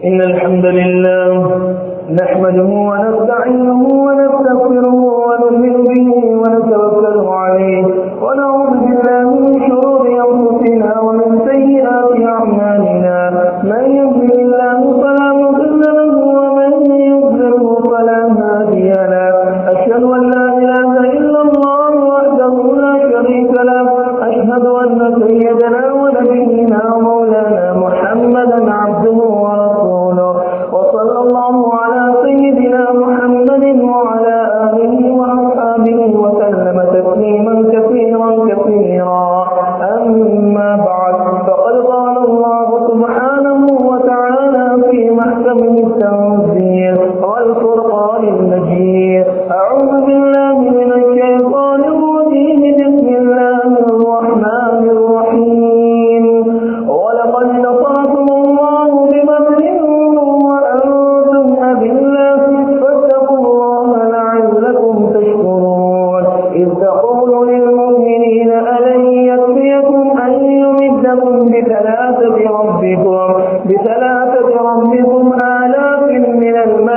إن الحمد لله نحمده ونستعينه ونستغفره ونؤمن به ونتوكل عليه ونعوذ بالله من شرور أنفسنا ومن سيئات أعمالنا من يهده الله فلا مضل له ومن يضلله فلا هادي له أشهد أن لا إله إلا الله وحده لا شريك له أشهد أن سيدنا ونبينا ومولانا محمدا عبده ورسوله وصلى الله على سيدنا محمد وعلى آله وأصحابه وسلم تسليما كثيرا كثيرا أما بعد فقد قال الله سبحانه وتعالى في محكمه التنزيل والفرقان المجيد أعوذ بالله من الشيطان الرجيم بسم الله الرحمن الرحيم ولقد نصركم الله ببدر وأنتم أذلة فاتقوا الله لعلكم تشكرون إذ تقول للمؤمنين ألن يكفيكم أن يمدكم بثلاثة ربكم بثلاثة ربكم آلاف من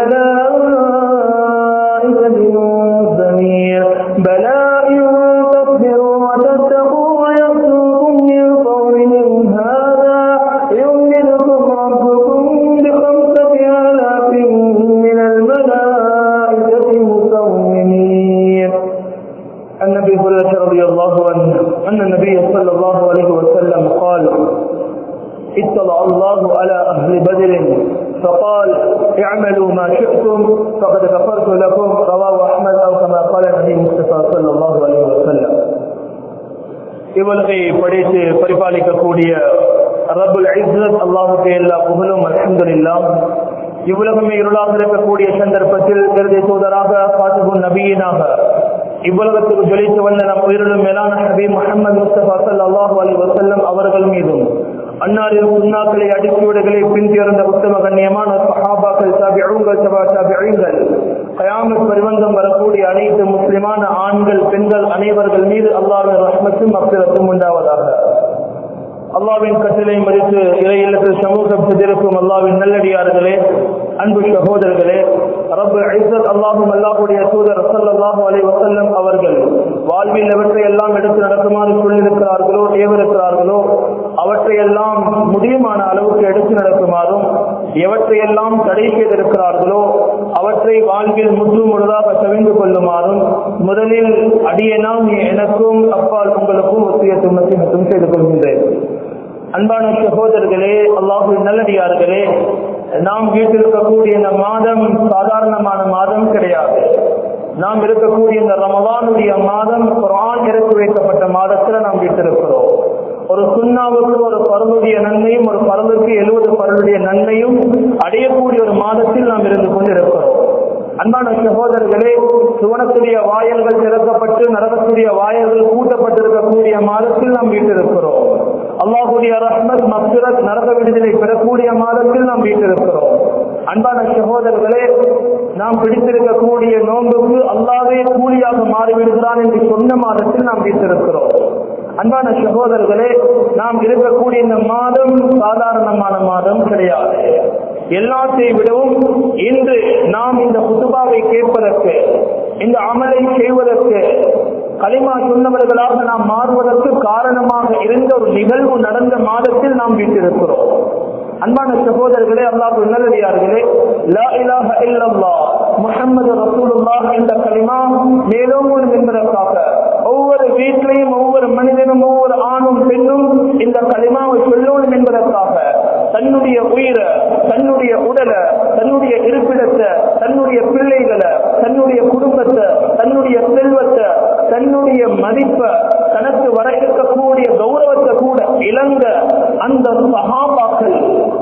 الملائكة منزلين بلى إن تصبروا وتتقوا ويأتوكم من فورهم هذا يمدكم ربكم بخمسة آلاف من الملائكة مسومين عن ابي هريره رضي الله عنه ان النبي صلى الله عليه وسلم قال اطلع الله على اهل بدر فقال اعملوا ما شئتم فقد غفرت لكم رواه احمد او كما قال النبي المصطفى صلى الله عليه وسلم இவ்வளவை படைத்து பரிபாலிக்கக்கூடிய ரபுல் இஸ்ரத் அல்லாஹுக்கு எல்லா புகழும் அல்ஹம்துலில்லாஹ் இவ்வுலகமே இருளாக இருக்கக்கூடிய சந்தர்ப்பத்தில் இறுதி தூதராக பாத்துகும் நபியினாக இவ்வுலகத்துக்கு ஜொலித்து வந்த நம் உயிரிலும் மேலான நபி முகமது முஸ்தபா சல்லாஹூ அலி வசல்லம் அவர்கள் மீதும் அன்னாரின் சுண்ணாக்களை அடுக்கிவிடுகளை பின்திறந்த உத்தம கண்ணியமான சஹாபாக்கள் தாபிகள் சபா தாபிகள் கயாமத் பரிவந்தம் வரக்கூடிய அனைத்து முஸ்லிமான ஆண்கள் பெண்கள் அனைவர்கள் மீது அல்லாவின் ரஹ்மத்தும் அப்பிரத்தும் உண்டாவதாக அல்லாவின் கட்டளை மதித்து இறை இல்லத்தில் சமூகம் சென்றிருக்கும் அல்லாவின் நல்லடியார்களே அன்பு சகோதரர்களே ரப்பு ஐசத் அல்லாஹும் அல்லாஹுடைய தூதர் சல்லாஹு அலை வசல்லம் அவர்கள் வாழ்வில் எவற்றை எல்லாம் எடுத்து நடக்குமாறு சொல்லியிருக்கிறார்களோ ஏவிருக்கிறார்களோ அவற்றையெல்லாம் முடியுமான அளவுக்கு எடுத்து நடக்குமாறும் எவற்றையெல்லாம் தடை செய்திருக்கிறார்களோ அவற்றை வாழ்வில் முற்று முழுதாக தவிந்து கொள்ளுமாறும் முதலில் அடியனாம் எனக்கும் அப்பால் உங்களுக்கும் ஒத்தியத்தும் மத்தியத்தும் செய்து கொள்கின்றேன் அன்பான சகோதரர்களே அல்லாஹு நல்லடியார்களே நாம் வீட்டிருக்கக்கூடிய இந்த மாதம் சாதாரணமான மாதம் கிடையாது நாம் இருக்கக்கூடிய இந்த ரமதானுடைய மாதம் குரான் இறக்கி வைக்கப்பட்ட மாதத்துல நாம் வீட்டிருக்கிறோம் ஒரு சுண்ணாவுக்கு ஒரு பருளுடைய நன்மையும் ஒரு பருளுக்கு எழுபது பருளுடைய நன்மையும் அடையக்கூடிய ஒரு மாதத்தில் நாம் இருந்து கொண்டிருக்கிறோம் அன்பான சகோதரர்களே சுவனத்துடைய வாயல்கள் திறக்கப்பட்டு நரகத்துடைய வாயல்கள் கூட்டப்பட்டிருக்கக்கூடிய மாதத்தில் நாம் வீட்டிருக்கிறோம் அல்லாஹுடைய ரஹ்மத் மக்சரத் நரக விடுதலை பெறக்கூடிய மாதத்தில் நாம் வீட்டிருக்கிறோம் அன்பான சகோதரர்களே நாம் பிடித்திருக்கக்கூடிய நோன்புக்கு அல்லாவே கூலியாக மாறிவிடுகிறான் என்று சொன்ன மாதத்தில் நாம் வீட்டிருக்கிறோம் அன்பான சகோதரர்களே நாம் இருக்கக்கூடிய இந்த மாதம் சாதாரணமான மாதம் கிடையாது எல்லாத்தை விடவும் இன்று நாம் இந்த புதுபாவை கேட்பதற்கு இந்த அமலை செய்வதற்கு களிமா சொன்னவர்களாக நாம் மாறுவதற்கு காரணமாக இருந்த ஒரு நிகழ்வு நடந்த மாதத்தில் நாம் வீட்டிருக்கிறோம் அன்பான சகோதரர்களே அல்லாஹ் நல்லடியார்களே லா இலாஹ இல்லல்லாஹ் முஹம்மது ரசூலுல்லாஹ் என்ற களிமா மேலோங்கும் என்பதற்காக ஒவ்வொரு வீட்டிலையும் ஒவ்வொரு மனிதனும் ஒவ்வொரு ஆணும் பெண்ணும் இந்த களிமாவை சொல்லணும் என்பதற்காக தன்னுடைய உயிரை தன்னுடைய உடலை தன்னுடைய இருப்பிடத்தை தன்னுடைய பிள்ளைகளை தன்னுடைய குடும்பத்தை தன்னுடைய செல்வத்தை தன்னுடைய மதிப்பை தனக்கு வர இருக்கக்கூடிய கௌரவத்தை கூட இழந்த அந்த சகாபாக்கள்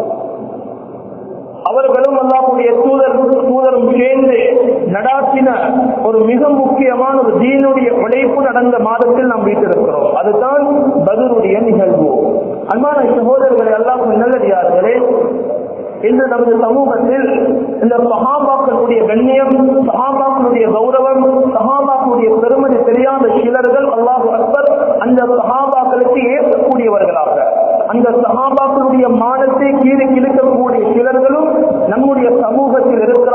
அவர்களும் அல்லாஹுடைய தூதர் தூதரும் சேர்ந்து நடாத்தின ஒரு மிக முக்கியமான ஒரு தீனுடைய உழைப்பு நடந்த மாதத்தில் நாம் வீட்டிருக்கிறோம் அதுதான் பதருடைய நிகழ்வு அன்பான சகோதரர்களை அல்லாஹ் நல்லடியார்களே இன்று நமது சமூகத்தில் இந்த சஹாபாக்களுடைய கண்ணியம் சஹாபாக்களுடைய கௌரவம் சஹாபாக்களுடைய பெருமதி தெரியாத சிலர்கள் அல்லாஹு அக்பர் அந்த சஹாபாக்களுக்கு ஏற்கக்கூடியவர்களாக அந்த சஹாபாக்களுடைய மானத்தை கீழே கிழக்கக்கூடிய சிலர்களும்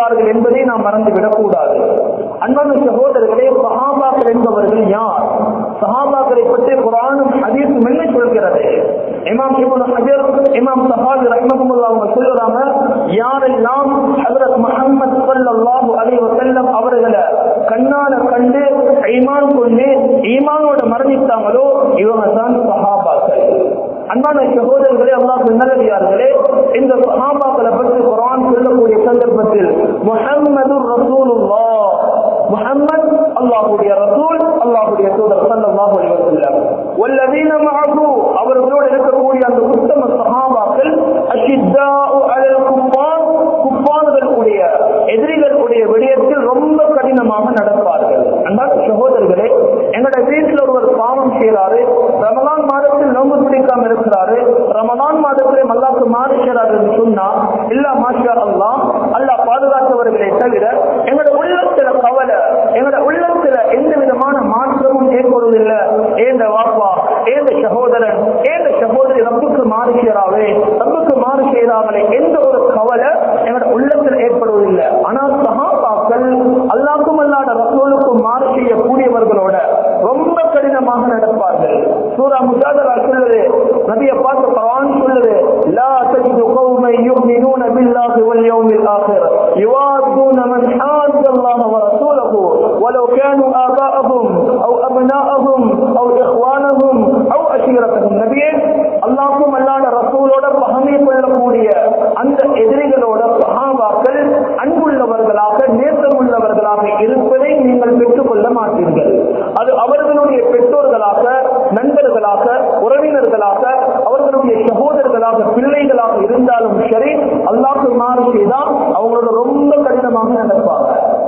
இருக்கிறார்கள் என்பதை நாம் மறந்துவிடக் கூடாது அன்பான சகோதரர்களே சஹாபாக்கள் என்பவர்கள் யார் சஹாபாக்களை பற்றி குரானும் ஹதீஸும் என்ன சொல்கிறது இமாம் இப்னு ஹஜர் இமாம் சஹாபி ரஹ்மத்துல்லாஹி அவங்க சொல்றாங்க யாரெல்லாம் ஹஜ்ரத் முஹம்மது ஸல்லல்லாஹு அலைஹி வஸல்லம் அவர்களை கண்ணால கண்டு ஈமான் கொண்டு ஈமானோட மரணித்தாங்களோ இவங்க தான் சஹாபாக்கள் அன்பான சகோதரர்களே அல்லாஹ் நல்லடியார்களே இந்த சஹாபாக்களை பற்றி குரான் சொல்லக்கூடிய சந்தர்ப்பத்தில் முஹம்மது ரசூலுல்லாஹ் முஹம்மத் அல்லாஹ்வுடைய ரசூல் அல்லாஹ்வுடைய தூதர் ஸல்லல்லாஹு அலைஹி வஸல்லம் வல்லதீன மஅஹு அவர்களோடு இருக்கக்கூடிய அந்த உத்தம சஹாபாக்கள் அஷித்தாஉ அலல் குஃபார் குஃபார்களுடைய எதிரிகளுடைய விடயத்தில் ரொம்ப கடினமாக நடப்பார்கள் அன்பான சகோதரர்களே எங்களோட வீட்டில் ஒருவர் பாவம் செய்கிறாரு ரமலான் மாதத்தில் நோம்பு பிடிக்காம இருக்கிறாரு ரமலான் மாதத்திலே மல்லாக்கு மாறு செய்கிறார் என்று சொன்னா இல்ல மாஷா அல்லா அல்லாஹ் பாதுகாத்தவர்களை தவிர எங்களோட உள்ளத்துல கவலை எங்களோட உள்ளத்துல எந்த விதமான மாற்றமும் ஏற்படுவதில்லை ஏந்த வாப்பா ஏந்த சகோதரன் ஏந்த சகோதரி ரப்புக்கு மாறு செய்கிறாவே ரப்புக்கு மாறு செய்கிறாங்களே எந்த ஒரு கவலை எங்களோட உள்ளத்தில் ஏற்படுவதில்லை ஆனால் சகாபாக்கள் அல்லாக்கும் அல்லாத ரசூலுக்கும் மாறு செய்யக்கூடியவர்களோட ரொம்ப கடினமாக நடப்பார்கள் சூரா முஜாதரா சொல்லுது நபியை பார்த்து குர்ஆன் சொல்லுது லா தஜிது கௌமை யுமினூன பில்லாஹி வல் யௌமில் ஆகிர் யுவாதுன மன் ஹாத அல்லாஹ வ ரசூலஹு ولو كانوا آباءهم أو أبناءهم أو إخوانهم أو أشيرتهم நபியே அல்லாஹ்வும் அல்லாஹ்ட ரசூலோட பகமை கொள்ளக்கூடிய அந்த எதிரிகளோட சஹாபாக்கள் அன்புள்ளவர்களாக நேசமுள்ளவர்களாக இருப்பதை நீங்கள் பெற்றுக் கொள்ள மாட்டீர்கள் அது அவர்களுடைய பெற்றோர்களாக நண்பர்களாக உறவினர்களாக அவர்களுடைய சகோதரர்களாக பிள்ளைகளாக இருந்தாலும் சரி அல்லாஹ்க்கு மாறு செய்தால் அவங்களோட ரொம்ப கடினமாக நடப்பாங்க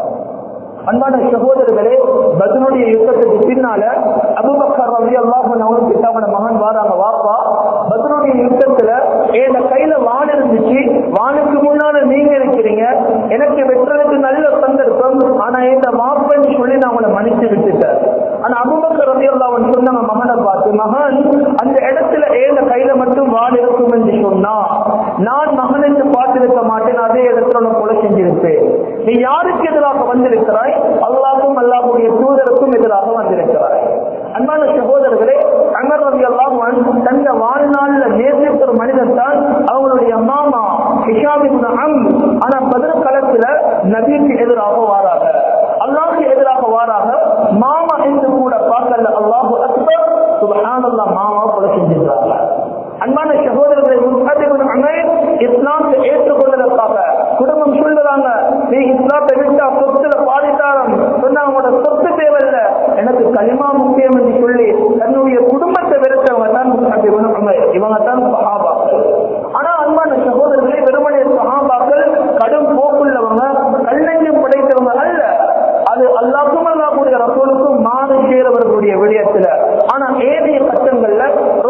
அன்பான சகோதரர்களே பத்னுடைய யுத்தத்துக்கு பின்னால அபுபக்கர் ரவி அல்லாஹன் அவனுக்கு அவன மகன் வாராங்க வாப்பா பத்னுடைய யுத்தத்துல என் கையில வான் இருந்துச்சு வானுக்கு முன்னால நீங்க இருக்கிறீங்க எனக்கு வெட்டுறதுக்கு நல்ல சந்தர்ப்பம் ஆனா இந்த மாப்பன் சொல்லி நான் அவனை மன்னிச்சு விட்டுட்டேன் ஆனா அபுபக்கர் ரவி அல்லாஹன் சொன்னாங்க மகனை பார்த்து மகன் அந்த இடத்துல ஏன் கையில மட்டும் வான் இருக்கும் என்று சொன்னா நான் மகனுக்கு பார்த்திருக்க மாட்டேன் அதே இடத்துல உன்னை கொலை செஞ்சிருப்பேன் நீ யாருக்கு எதிராக வந்திருக்கிறாய் அல்லாஹும் அல்லாஹுடைய தூதருக்கும் எதிராக வந்திருக்கிறாய் அன்பான சகோதரர்களே அமர் ரவி அல்லாஹ் தந்த வாழ்நாள்ல நேசித்த ஒரு மனிதன் தான் அவங்களுடைய மாமா ஹிஷாமின் அம் ஆனா பதில் களத்துல நபிக்கு எதிராக வாராக அல்லாஹுக்கு எதிராக வாராக மாமா என்று கூட பார்க்கல அல்லாஹு அக்பர் சுபஹானல்லா மாமா கொலை செஞ்சிருக்காங்க அன்பான சகோதரர்களை இஸ்லாத்தை ஏற்றுக்கொள்வதற்காக குடும்பம் சொல்லுறாங்க நீ இஸ்லாத்தை விட்டா சொத்துல பாதித்தாரம் சொன்னா அவங்களோட சொத்து தேவையில்ல எனக்கு களிமா முக்கியம் என்று சொல்லி தன்னுடைய குடும்பத்தை வெறுத்தவங்க தான் இவங்க தான் சஹாபாக்கள் ஆனா அன்பான சகோதரர்களே வெறுமனே சஹாபாக்கள் கடும் போக்குள்ளவங்க கல்லஞ்சம் படைத்தவங்க அல்ல அது அல்லாக்கும் அல்லாஹுடைய ரசூலுக்கும் மாறு சேரவர்களுடைய விடயத்துல ஆனா ஏனைய கட்டங்கள்ல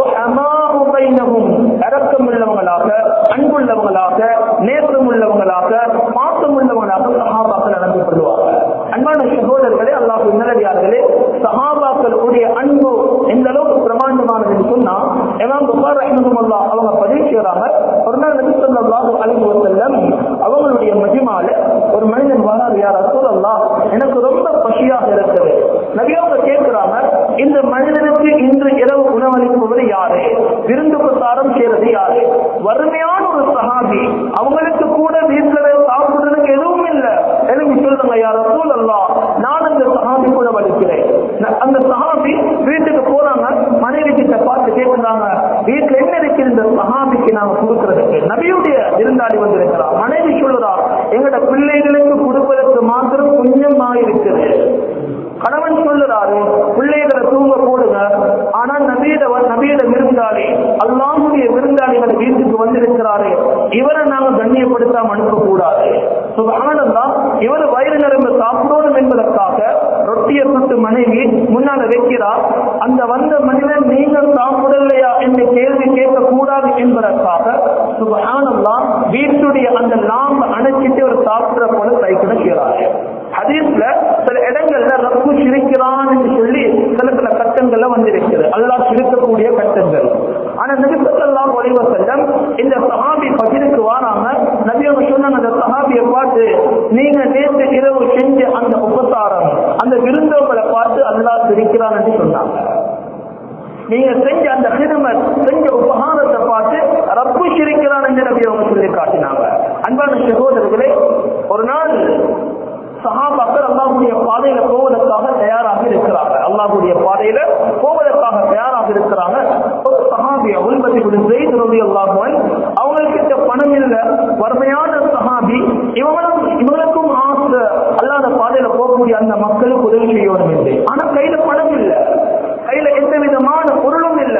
பைனகும் இறக்கம் உள்ளவங்களாக அன்புள்ளவங்களாக நேற்றம் உள்ளவங்களாக பாசம் உள்ளவங்களாக சஹாபாக்கள் நடந்து கொள்வாங்க அன்பான சகோதரர்களே அல்லாஹ் நல்லடியார்களே சஹாபாக்கள் உடைய அன்பு எந்த அளவுக்கு பிரமாண்டமானது என்று சொன்னா இமாம் புகார் ரஹ்மத்துல்லா அவங்க பதிவு செய்யறாங்க ஒரு நாள் நபி ஸல்லல்லாஹு அலைஹி வஸல்லம் அவங்களுடைய மஜ்மால ஒரு மனிதன் வரார் யார் ரசூலல்லாஹ் எனக்கு ரொம்ப பசியாக இருக்குது நபி அவங்க கேட்கிறாங்க இந்த மனிதனுக்கு இன்று இரவு உணவளிப்பவர் யாரு விருந்து பிரசாரம் செய்யறது யாரு வறுமையான ஒரு சஹாபி அவங்களுக்கு கூட வீட்டுல சாப்பிடுறதுக்கு எதுவும் இல்ல எனக்கு சொல்லுங்க யார் ரசூல் அல்லா நான் அந்த சஹாபி கூட வலிக்கிறேன் அந்த சஹாபி வீட்டுக்கு போறாங்க மனைவி கிட்ட பார்த்து கேட்கிறாங்க வீட்டுல என்ன இருக்கு இந்த சஹாபிக்கு நாங்க கொடுக்கறதுக்கு நபியுடைய விருந்தாளி வந்திருக்கிறார் மனைவி சொல்லுறா எங்கட பிள்ளைகளுக்கு கொடுப்பதற்கு மாத்திரம் கொஞ்சமா இருக்குது கணவன் சொல்லுறாரு பிள்ளைகளை தூங்க போடுங்க ஆனா நபீட நபீட விருந்தாளி அல்லாஹுடைய விருந்தாளிகள் வீட்டுக்கு வந்திருக்கிறாரு இவரை நாங்க கண்ணியப்படுத்தாம அனுப்ப கூடாது சுகானந்தா இவர் வயிறு நிரம்ப சாப்பிடணும் என்பதற்காக ரொட்டியை சுட்டு மனைவி முன்னால வைக்கிறார் அந்த வந்த மனிதன் நீங்கள் சாப்பிடலையா என்று கேள்வி கேட்க கூடாது என்பதற்காக சுகானந்தா வீட்டுடைய அந்த லாம்பு அணைச்சிட்டு ஒரு சாப்பிடுற போல சைக்கிட செய்யறாரு ஹதீஸ்ல சில இடங்கள்ல ரப்பு சிரிக்கிறான் என்று சொல்லி சில சில கட்டங்கள்ல வந்திருக்கிறது அல்லாஹ் சிரிக்கக்கூடிய கட்டங்கள் ஆனா நபி ஸல்லல்லாஹு அலைஹி வஸல்லம் இந்த சஹாபி பஜிருக்கு வராங்க நபி அவங்க சொன்னாங்க அந்த சஹாபி சஹாபியை பார்த்து நீங்க நேற்று இரவு செஞ்ச அந்த உபசாரம் அந்த விருந்தோங்களை பார்த்து அல்லாஹ் சிரிக்கிறான் என்று சொன்னாங்க நீங்க செஞ்ச அந்த ஹிதமத் செஞ்ச உபகாரத்தை பார்த்து ரப்பு சிரிக்கிறான் என்று நபி அவங்க சொல்லி காட்டினாங்க அன்பான சகோதரர்களே ஒரு நாள் சஹாபாக்கள் அல்லாஹுடைய பாதையில போவதற்காக தயாராக இருக்கிறாங்க அல்லாஹுடைய பாதையில போவதற்காக தயாராக இருக்கிறாங்க ஒரு சஹாபி உள்பதி செய்து ரவி அல்லாஹுவன் அவங்கக்கிட்ட பணம் இல்ல வறுமையான சஹாபி இவங்களும் இவங்களுக்கும் ஆசை அல்லாத பாதையில போகக்கூடிய அந்த மக்களுக்கு உதவி செய்யணும் என்று ஆனா கையில பணம் இல்ல கையில எந்த விதமான பொருளும் இல்ல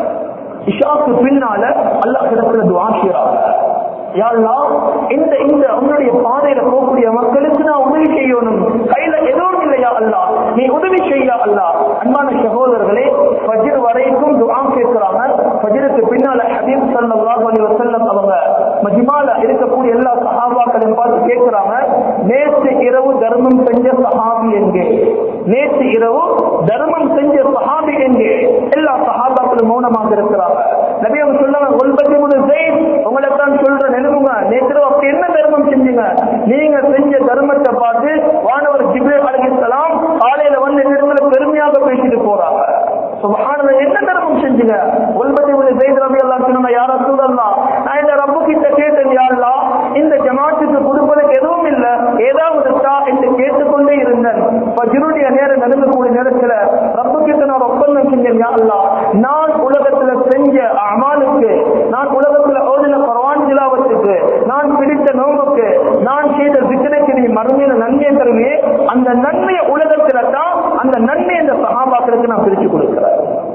இஷாக்கு பின்னால அல்லாஹ் இடத்துல துவா செய்றாங்க யா அல்லாஹ், இந்த இந்த உன்னுடைய பாதையில போகக்கூடிய மக்களுக்கு நான் உதவி செய்யணும் கையில எதுவும் இல்லையா அல்லா நீ உதவி செய்யா அல்லா அன்பான சகோதரர்களே ஃபஜ்ர் வரைக்கும் துஆ கேட்கிறாங்க ஃபஜ்ருக்கு பின்னால ஹபீப் ஸல்லல்லாஹு அலைஹி வஸல்லம் அவங்க மஜ்மால இருக்கக்கூடிய எல்லா சஹாபாக்களையும் பார்த்து கேட்கிறாங்க நேற்று இரவு தர்மம் செஞ்ச சஹாபி எங்கே நேற்று இரவு தர்மம் செஞ்ச சஹாபி எங்கே எல்லா சஹாபாக்களும் மௌனமாக இருக்கிறாங்க நபி அவங்க சொல்லுவாங்க ஒன்பத்தி மூணு ஜெயித் உங்களை தான் சொல்ற நினைவுங்க நேற்று அப்படி என்ன தர்மம் செஞ்சீங்க நீங்க செஞ்ச தர்மத்தை பார்த்து வானவர் ஜிப்ரேல் அலைஹிஸ்ஸலாம் காலையில வந்து இடத்துல பெருமையாக பேசிட்டு போறாங்க சுபஹானல்லாஹ் என்ன தர்மம் செஞ்சீங்க ஒன்பத்தி மூணு ஜெயித் ரபி அல்லாஹ் சொன்னாங்க யார சூழல்லாம் நான் இந்த ரப்பு கிட்ட கேட்டேன் யா அல்லாஹ் இந்த ஜமாத்துக்கு கொடுப்பதற்கு எதுவும் இல்ல ஏதாவது தா என்று கேட்டுக்கொண்டே இருந்தேன் பஜ்ருடைய நேரம் நெருங்கக்கூடிய நேரத்துல ரப்பு கிட்ட நான் ஒப்பந்தம் செஞ்சேன் யா அல்லாஹ் நான் உலகத்துல செஞ்ச அமாலுக்கு நான் உலகத்துல ஓதின குர்ஆன் திலாவத்துக்கு நான் பிடித்த நோம்புக்கு நான் செய்த சிக்கனைக்கு நீ மறுமையில நன்மையை தருவே அந்த நன்மையை உலகத்துல தான் அந்த நன்மை இந்த சகாபாக்களுக்கு நான் பிரிச்சு கொடுக்கிறேன்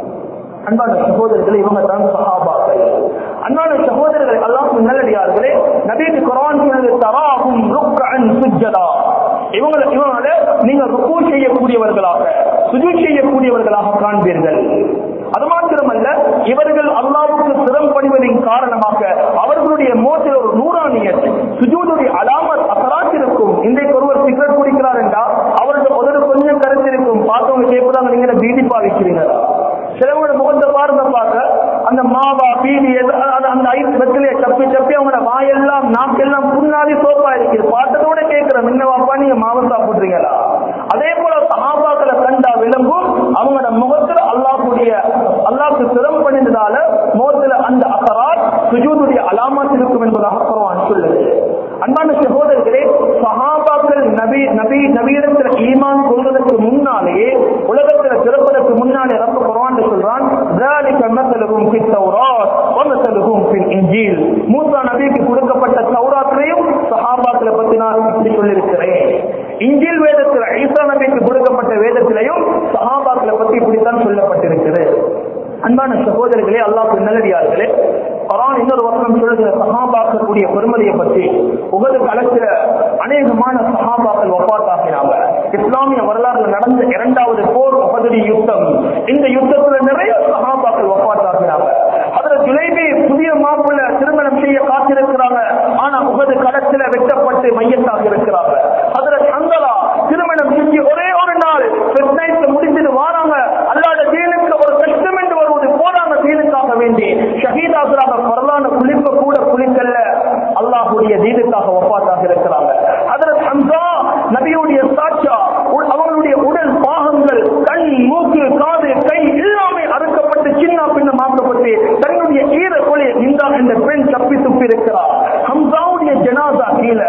அன்பான சகோதரர்கள் இவங்க தான் சஹாபாக்கள் அன்பான சகோதரர்கள் அல்லாஹ் நல்லடியார்களே நபீக்கு குரான் சொன்னது தராகும் ருக்கன் சுஜ்ஜதா இவங்களை இவங்கள நீங்க ருக்கு செய்யக்கூடியவர்களாக சுஜு செய்யக்கூடியவர்களாக காண்பீர்கள் அது மாத்திரமல்ல இவர்கள் அல்லாவுக்கு சிரம் பணிவதின் காரணமாக அவர்களுடைய மோத்தில் ஒரு நூறானியத் சுஜூதுடைய அலாமத் அசராத் இருக்கும் இன்றைக்கு ஒருவர் சிகரெட் குடிக்கிறார் என்றால் அவருடைய உதடு கொஞ்சம் கருத்து இருக்கும் பார்த்தவங்க கேட்பதாங்க நீங்க பீடி பாவிக்கிறீங்களா சிலவங்களோட முகத்தை பாருங்க பார்க்க அந்த மாவா பீடி எது- அது- அந்த ஐஸ் வெத்திலையை சப்பி சப்பி அவங்களோட வாயெல்லாம் நாக்கெல்லாம் புண்ணாதி சோப்பா இருக்குது பார்த்ததோட கேட்கிறேன் என்னவாப்பா நீங்க மாவை சாப்பிடுறீங்களா அதே போல சஹாபாக்களை கண்டா விளங்கும் அவங்களோட முகத்துல அல்லாஹ்வுடைய அல்லாஹ்க்கு சிரம் பண்ணினதால முகத்துல அந்த அசராத் சுஜூதுடைய அலாமத் இருக்கும் என்பதாக குர்ஆன் சொல்லுது அன்பான சகோதரர்களே சஹாபாக்கள் நபி நபி நபியிடத்துல ஈமான் கொள்வதற்கு முன்னாலேயே உலகத்துல பிறப்பதற்கு முன்னாலே ரப்ப குர்ஆன் சொல்றான் ذَلِكَ مَثَلُهُمْ فِي التَّوْرَاةِ وَمَثَلُهُمْ فِي الْإِنْجِيلِ மூசா நபிக்கு கொடுக்கப்பட்ட தௌராத்திலையும் சஹாபாக்களை பத்தி நான் இப்படி சொல்லியிருக்கிறேன் இஞ்சில் வேதத்தில் ஈசா நபிக்கு கொடுக்கப்பட்ட வேதத்திலையும் சஹாபாக்களை பத்தி இப்படித்தான் சொல்லப்பட்டிருக்கிறது அன்பான சகோதரர்களே அல்லாஹ் நல்லடியார்களே குரான் இன்னொரு வசனம் சொல்லுகிற சஹாபாக்கக்கூடிய பெருமதியை பற்றி உகது களத்துல அநேகமான சஹாபாக்கள் ஒப்பாத்தாக்கினாங்க இஸ்லாமிய வரலாறுல நடந்த இரண்டாவது போர் உகதுடைய யுத்தம் இந்த யுத்தத்துல நிறைய சஹாபாக்கள் ஒப்பாத்தாக்கினாங்க அதுல ஜுலைபி புதிய மாப்பிள்ள திருமணம் செய்ய காத்திருக்கிறாங்க ஆனா உகது களத்துல வெட்டப்பட்டு மையத்தாக இருக்கிறாங்க அதுல சந்தலா திருமணம் செஞ்சு ஒரே ஒரு நாள் நைட்ல முடிச்சுட்டு வாராங்க அல்லாத தீனுக்கு ஒரு கஷ்டம் என்று வருவது போறாங்க தீனுக்காக வேண்டி ஷஹீதாக்குறாங்க கொரலான குளிப்ப கூட குளிக்கல்ல அல்லாஹுடைய தீனுக்காக ஒப்பாத்தாக இருக்கிறாங்க அதுல ஹம்சா நபியுடைய சாட்சா உ- அவங்களுடைய உடல் பாகங்கள் கண் மூக்கு காது கை எல்லாமே அறுக்கப்பட்டு சின்ன பின்னமாக்கப்பட்டு தன்னுடைய ஈர கொலை நின்றா என்ற பெண் தப்பி துப்பி இருக்கிறார் ஹம்சாவுடைய ஜனாசா கீழே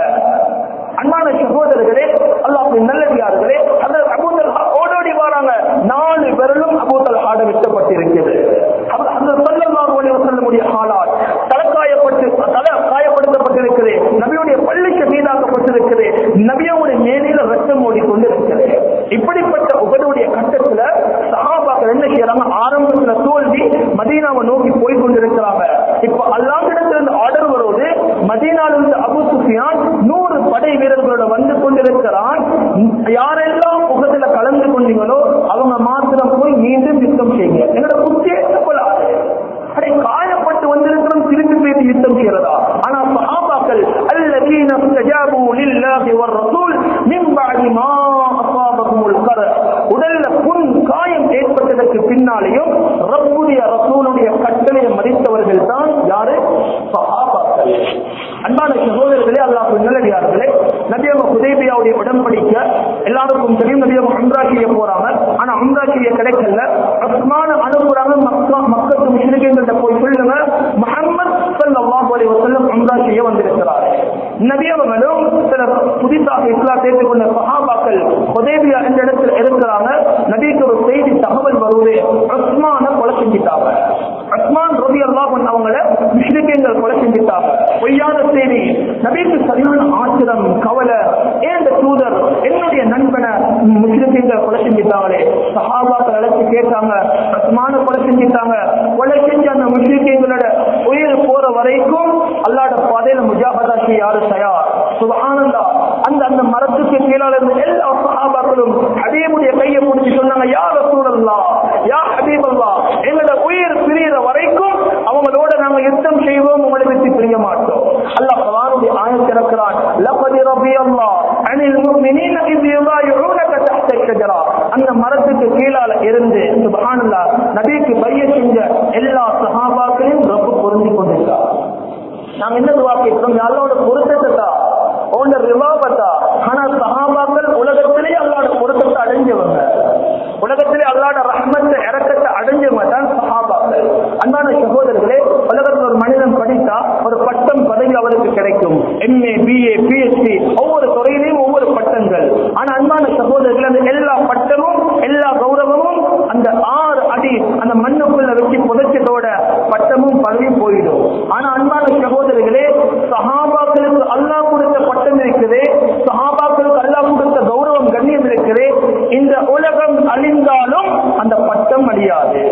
அன்பான சகோதரர்களே அல்லாஹ் நல்லடியார்களே அந்த அபூதல் ஓடோடி வராங்க நாலு விரலும் அபூதல் ஆட விட்டப்பட்டிருக்கிறது அது அந்த சல்லல்லாஹு அலைஹி வஸல்லமுடைய ஹாலாத் தலக்காயப்பட்டு தலை காயப்படுத்தப்பட்டிருக்கிறது நபியுடைய பள்ளிக்கு மீதாக்கப்பட்டிருக்கிறது நபியோட மேனில ரத்தம் ஓடிக்கொண்டிருக்கிறது இப்படிப்பட்ட உகடுடைய கட்டத்துல சஹாபாக்கள் என்ன செய்யறாங்க ஆரம்பத்துல தோல்வி மதீனாவை நோக்கி போய் கொண்டிருக்கிறாங்க இப்ப அல்லாஹிடத்திலிருந்து ஆர்டர் வருவது மதீனாவிலிருந்து அபு சுஃபியான் நூறு படை வீரர்களோட வந்து கொண்டிருக்கிறான் யாரெல்லாம் உகத்துல கலந்து கொண்டீங்களோ அவங்க மாத்திரம் போய் மீண்டும் யுத்தம் செய்யுங்க என்னோட புத்தியே கொள்ளாது அடே காயப்பட்டு வந்திருக்கிறோம் திருப்பி போய் யுத்தம் செய்யறதா ஆனா சஹாபாக்கள் அல்லதீன ஸ்தஜாபு லில்லாஹி வர் ரசூல் மின் பஅதி மா அஸாபகுமுல் கர உடல்ல புண் காயம் ஏற்பட்டதற்கு பின்னாலேயும் ரப்புடைய ரசூலுடைய கட்டளையை மதித்தவர்கள் தான் யாரு சஹாபாக்கள் அன்பான சகோதரர்களே அல்லாஹ் நல்லடியார் நல்லடியார்களே நபியவங்க ஹுதைபியாவுடைய உடன்படிக்க எல்லாருக்கும் தெரியும் நபியவங்க உம்ரா செய்ய போறாங்க ஆனா உம்ரா செய்ய கிடைக்கல உஸ்மான அனுப்புறாங்க மக்கா மக்கத்து முஸ்லிம்கள்ட்ட போய் சொல்லுங்க முஹம்மத் ஸல்லல்லாஹு அலைஹி வஸல்லம் உம்ரா செய்ய வந்திருக்கிறார் நபியவங்களும் சில புதிதாக இஸ்லாம் சேர்த்துக்கொண்ட சஹாபாக்கள் ஹுதைபியா என்ற இடத்துல இருக்கிறாங்க நபிக்கு ஒரு செய்தி தகவல் வருவது உஸ்மான கொலை செஞ்சிட்டாங்க உஸ்மான் ரவி அல்லாஹ் அவங்கள முஸ்லிம்கள் கொலை செஞ்சிட்டாங்க பொய்யான செய்தி நபிக்கு சரியான ஆத்திரம் கவலை ஏன் இந்த தூதர் என்னுடைய நண்பனை முஸ்லிம்கள் கொலை செஞ்சிட்டாங்களே சஹாபாக்கள் அழைச்சு கேட்டாங்க உஸ்மான கொலை செஞ்சிட்டாங்க கொலை செஞ்ச அந்த முஸ்லிம்களோட உயிர் போற வரைக்கும் அல்லாட பாதையில முஜாஹதா செய்ய யாரு தயார் சுபஹானல்லா அந்த அந்த மரத்துக்கு கீழால இருந்த எல்லா சஹாபாக்களும் ஹபீபுடைய கையை பிடிச்சி சொன்னாங்க யா ரசூலல்லா யா ஹபீபல்லா எங்களோட உயிர் பிரியற வரைக்கும் அவங்களோட நாங்க யுத்தம் செய்வோம் உங்களை விட்டு பிரிய மாட்டோம் அல்லாஹ் குர்ஆனுடைய ஆயத் இறக்கிறான் லقد رضي الله عن المؤمنين اذ يبايعونك تحت الشجره அந்த மரத்துக்கு கீழால இருந்து சுப்ஹானல்லாஹ் நபிக்கு பைய செஞ்ச எல்லா சஹாபாக்களையும் ரப்பு பொருந்தி கொண்டிருக்கார் நாங்க என்ன துவா கேட்கிறோம் அல்லாவோட பொருத்தத்தை தான் உன்னோட ரிவாபத்தா ஆனா சஹாபாக்கள் உலகத்திலே அல்லாட பொருத்தத்தை அடைஞ்சவங்க உலகத்திலே அல்லாட ரஹ்மத்தை இறக்கத்தை அடைஞ்சவங்க தான் சஹாபாக்கள் அன்பான சகோதரர்களே உலகத்தில் ஒரு மனிதன் படித்தா ஒரு பட்டம் பதவி அவருக்கு கிடைக்கும் எம்ஏ பிஏ பிஎச்டி ஒவ்வொரு துறையிலையும் ஒவ்வொரு பட்டங்கள் ஆனா அன்பான சகோதரர்கள் அந்த எல்லா பட்டமும் எல்லா கௌரவமும் அந்த ஆறு அடி அந்த மண்ணுக்குள்ள வச்சு புதைச்சதோட பட்டமும் பதவியும் போயிடும் ஆனா அன்பான சகோதரர்களே சஹாபாக்களுக்கு அல்லாஹ் கொடுத்த பட்டம் இருக்குது சஹாபாக்களுக்கு அல்லாஹ் கொடுத்த கௌரவம் கண்ணியம் இருக்குது இந்த உலகம் அழிந்தாலும் அந்த பட்டம் அழியாது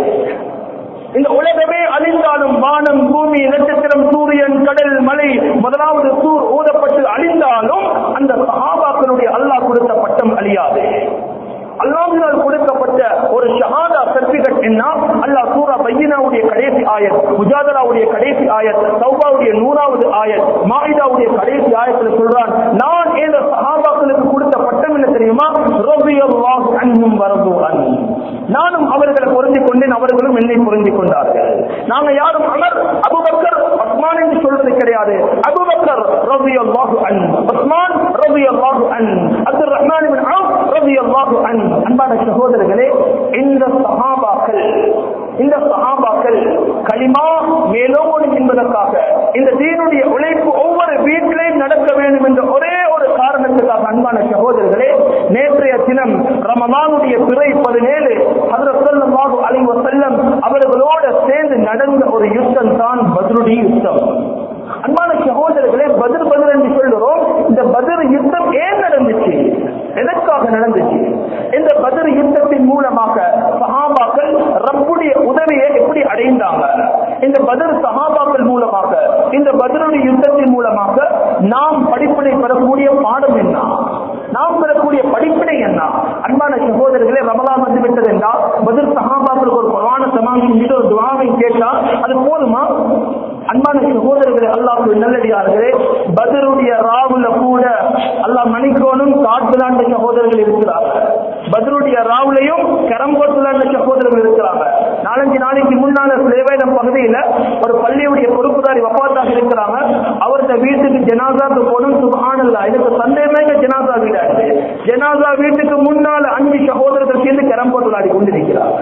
இந்த உலகமே அழிந்தாலும் வானம் பூமி நட்சத்திரம் சூரியன் கடல் மலை முதலாவது சூர் ஊதப்பட்டு அழிந்தாலும் அந்த சஹாபாக்களுடைய அல்லாஹ் கொடுத்த பட்டம் அழியாது அல்லாஹினால் கொடுக்கப்பட்ட ஒரு ஷஹாதா சர்டிபிகேட் என்ன அல்லாஹ் சூரா பையனாவுடைய கடைசி ஆயத் முஜாதலாவுடைய கடைசி ஆயத் சௌபாவுடைய நூறாவது ஆயத் மாயிதாவுடைய கடைசி ஆயத்துல சொல்றான் நான் இந்த சஹாபாக்களுக்கு கொடுத்த பட்டம் என்ன தெரியுமா ரபியல்லாஹு அன்ஹும் வரது அன் நானும் அவர்களை பொருந்திக் கொண்டேன் அவர்களும் என்னை பொருந்திக் கொண்டார்கள் நாங்க யாரும் அமர் அபுபக்கர் உஸ்மான் என்று சொல்றது கிடையாது அபுபக்கர் ரபியல்லாஹு அன் உஸ்மான் ரபியல்லாஹு அன் அப்துல் ரஹ்மான் இப்னு அவுஃப் ரபியல்லாஹு அன் அன்பான சகோதரர்களே இந்த சஹாபாக்கள் இந்த சஹாபாக்கள் களிமா மேலோங்கணும் என்பதற்காக இந்த தீனுடைய உழைப்பு ஒவ்வொரு வீட்டிலையும் நடக்க வேண்டும் என்ற ஒரே ஒரு காரணத்துக்காக அன்பான சகோதரர்களே நேற்றைய தினம் ரமலானுடைய பிறை பதினேழு ஹதரத் அலி வசல்லம் அவர்களோட சேர்ந்து நடந்த ஒரு யுத்தம் தான் பத்ருடைய யுத்தம் அன்பான சகோதரர்களே பதிர் பதிர் என்று சொல்லுறோம் இந்த பதிர் யுத்தம் ஏன் நடந்துச்சு எதற்காக நடந்துச்சு இந்த பதிர் யுத்தத்தின் மூலமாக சஹாபாக்கள் ரப்புடைய உதவியை எப்படி அடைந்தாங்க இந்த பதிர் சஹாபாக்கள் மூலமாக இந்த பதிலுடைய யுத்தத்தின் மூலமாக நாம் படிப்பினை பெறக்கூடிய பாடம் என்ன நாம் பெறக்கூடிய படிப்பினை என்ன அன்பான சகோதரர்களே ரமலான் வந்து விட்டது என்றால் பதில் சஹாபாக்களுக்கு ஒரு குரான சமாளி செஞ்சுட்டு ஒரு துவாவை கேட்டா அது போதுமா அன்பான சகோதரர்களே அல்லாஹ் நல்லடியார்களே பதருடைய ராவுல கூட அல்லாஹ் மணிக்கோனும் காட்டுலாண்ட சகோதரர்கள் இருக்கிறாங்க பதருடைய ராவுலையும் கரம்போட்டுலாண்ட சகோதரர்கள் இருக்கிறாங்க நாலஞ்சு நாளைக்கு முன்னால சேவையிடம் பகுதியில ஒரு பள்ளியுடைய பொறுப்புதாரி வப்பாத்தாக இருக்கிறாங்க அவர்கிட்ட வீட்டுக்கு ஜனாசாக்கு போகணும் சுகானல்லா எனக்கு சந்தேகமே இந்த ஜனாசா வீடாச்சு ஜனாசா வீட்டுக்கு முன்னால அஞ்சு சகோதரர்கள் சேர்ந்து கரம்போட்டு விளையாடி கொண்டிருக்கிறாங்க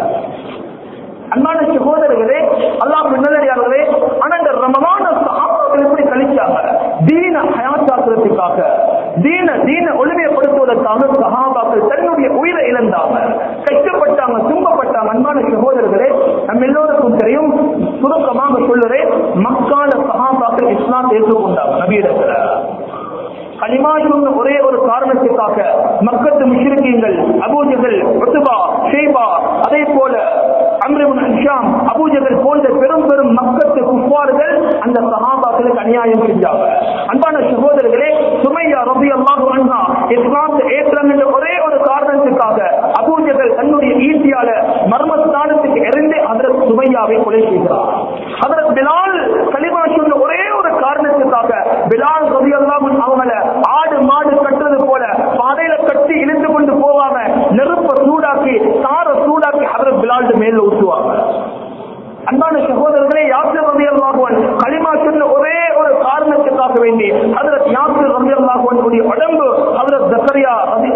அன்பான சகோதரர்களே அல்லாஹ் நல்லடியார்களே ஆனா இந்த ரமமான சஹாபாக்கள் எப்படி கழிச்சாங்க தீன ஹயாத்தாக்குறதுக்காக தீன தீன ஒளிமையப்படுத்துவதற்காக சஹாபாக்கள் தன்னுடைய உயிரை இழந்தாங்க கஷ்டப்பட்டாங்க துன்பப்பட்டாங்க அன்பான சகோதரர்களே நம்ம எல்லோருக்கும் தெரியும் சுருக்கமாக சொல்லுறேன் மக்கால சஹாபாக்கள் இஸ்லாம் ஏற்றுக்கொண்டாங்க நபியிடத்துல கலிமா சொன்ன ஒரே ஒரு காரணத்துக்காக மக்கத்து முஷ்ரிக்கீங்கள் அபூஜகள் ஒத்துபா ஷேபா அதே போல அம்ரிபுன் ஹிஷாம் அபூஜகள் போன்ற பெரும் பெரும் மக்கத்து குஃபார்கள் அந்த சஹாபாக்களுக்கு அநியாயம் செஞ்சாங்க அன்பான சகோதரர்களே சுமையா ரபி அல்லாஹு அண்ணா இஸ்லாத்தை ஏற்றம் என்ற ஒரே ஒரு காரணத்துக்காக அபூஜகள் தன்னுடைய ஈட்டியால மர்மஸ்தானத்துக்கு இறந்து அதற்கு சுமையாவை கொலை செய்கிறார் அதற்கு பிலால் கலிமா சொன்ன ஒரே ஒரு காரணத்துக்காக பிலால் ரபி அல்லாஹ் அவங்கள ஆடு மாடு கட்டுறது போல பாதையில கட்டி இழுத்து கொண்டு போவாம நெருப்ப சூடாக்கி தார சூடாக்கி அதற்கு பிலால் மேல ஊற்றுவாங்க அன்பான சகோதரர்களே யாத்திரை ரவி அல்லாஹுவன் களிமா சொன்ன ஒரே ஒரு காரணத்துக்காக வேண்டி அதற்கு யாத்திரை ரவி அல்லாஹுவன் சலாத்துடைய உடம்பு ஹதரத் ஜக்கரியா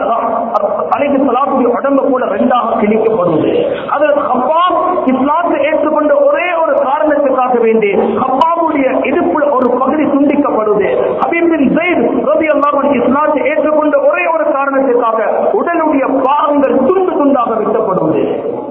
அலைஹி சலாத்துடைய உடம்பு கூட ரெண்டாக கிழிக்கப்படுவது ஹதரத் ஹப்பாப் இஸ்லாத்தை ஏற்றுக்கொண்ட ஒரே ஒரு காரணத்துக்காக வேண்டி ஹப்பாவுடைய இடுப்புல ஒரு பகுதி துண்டிக்கப்படுது ஹபீப் பின் ஜெயித் ரலியல்லாஹு அன்ஹு இஸ்லாத்தை ஏற்றுக்கொண்ட ஒரே ஒரு காரணத்துக்காக உடலுடைய பாகங்கள் துண்டு துண்டாக வெட்டப்படுவது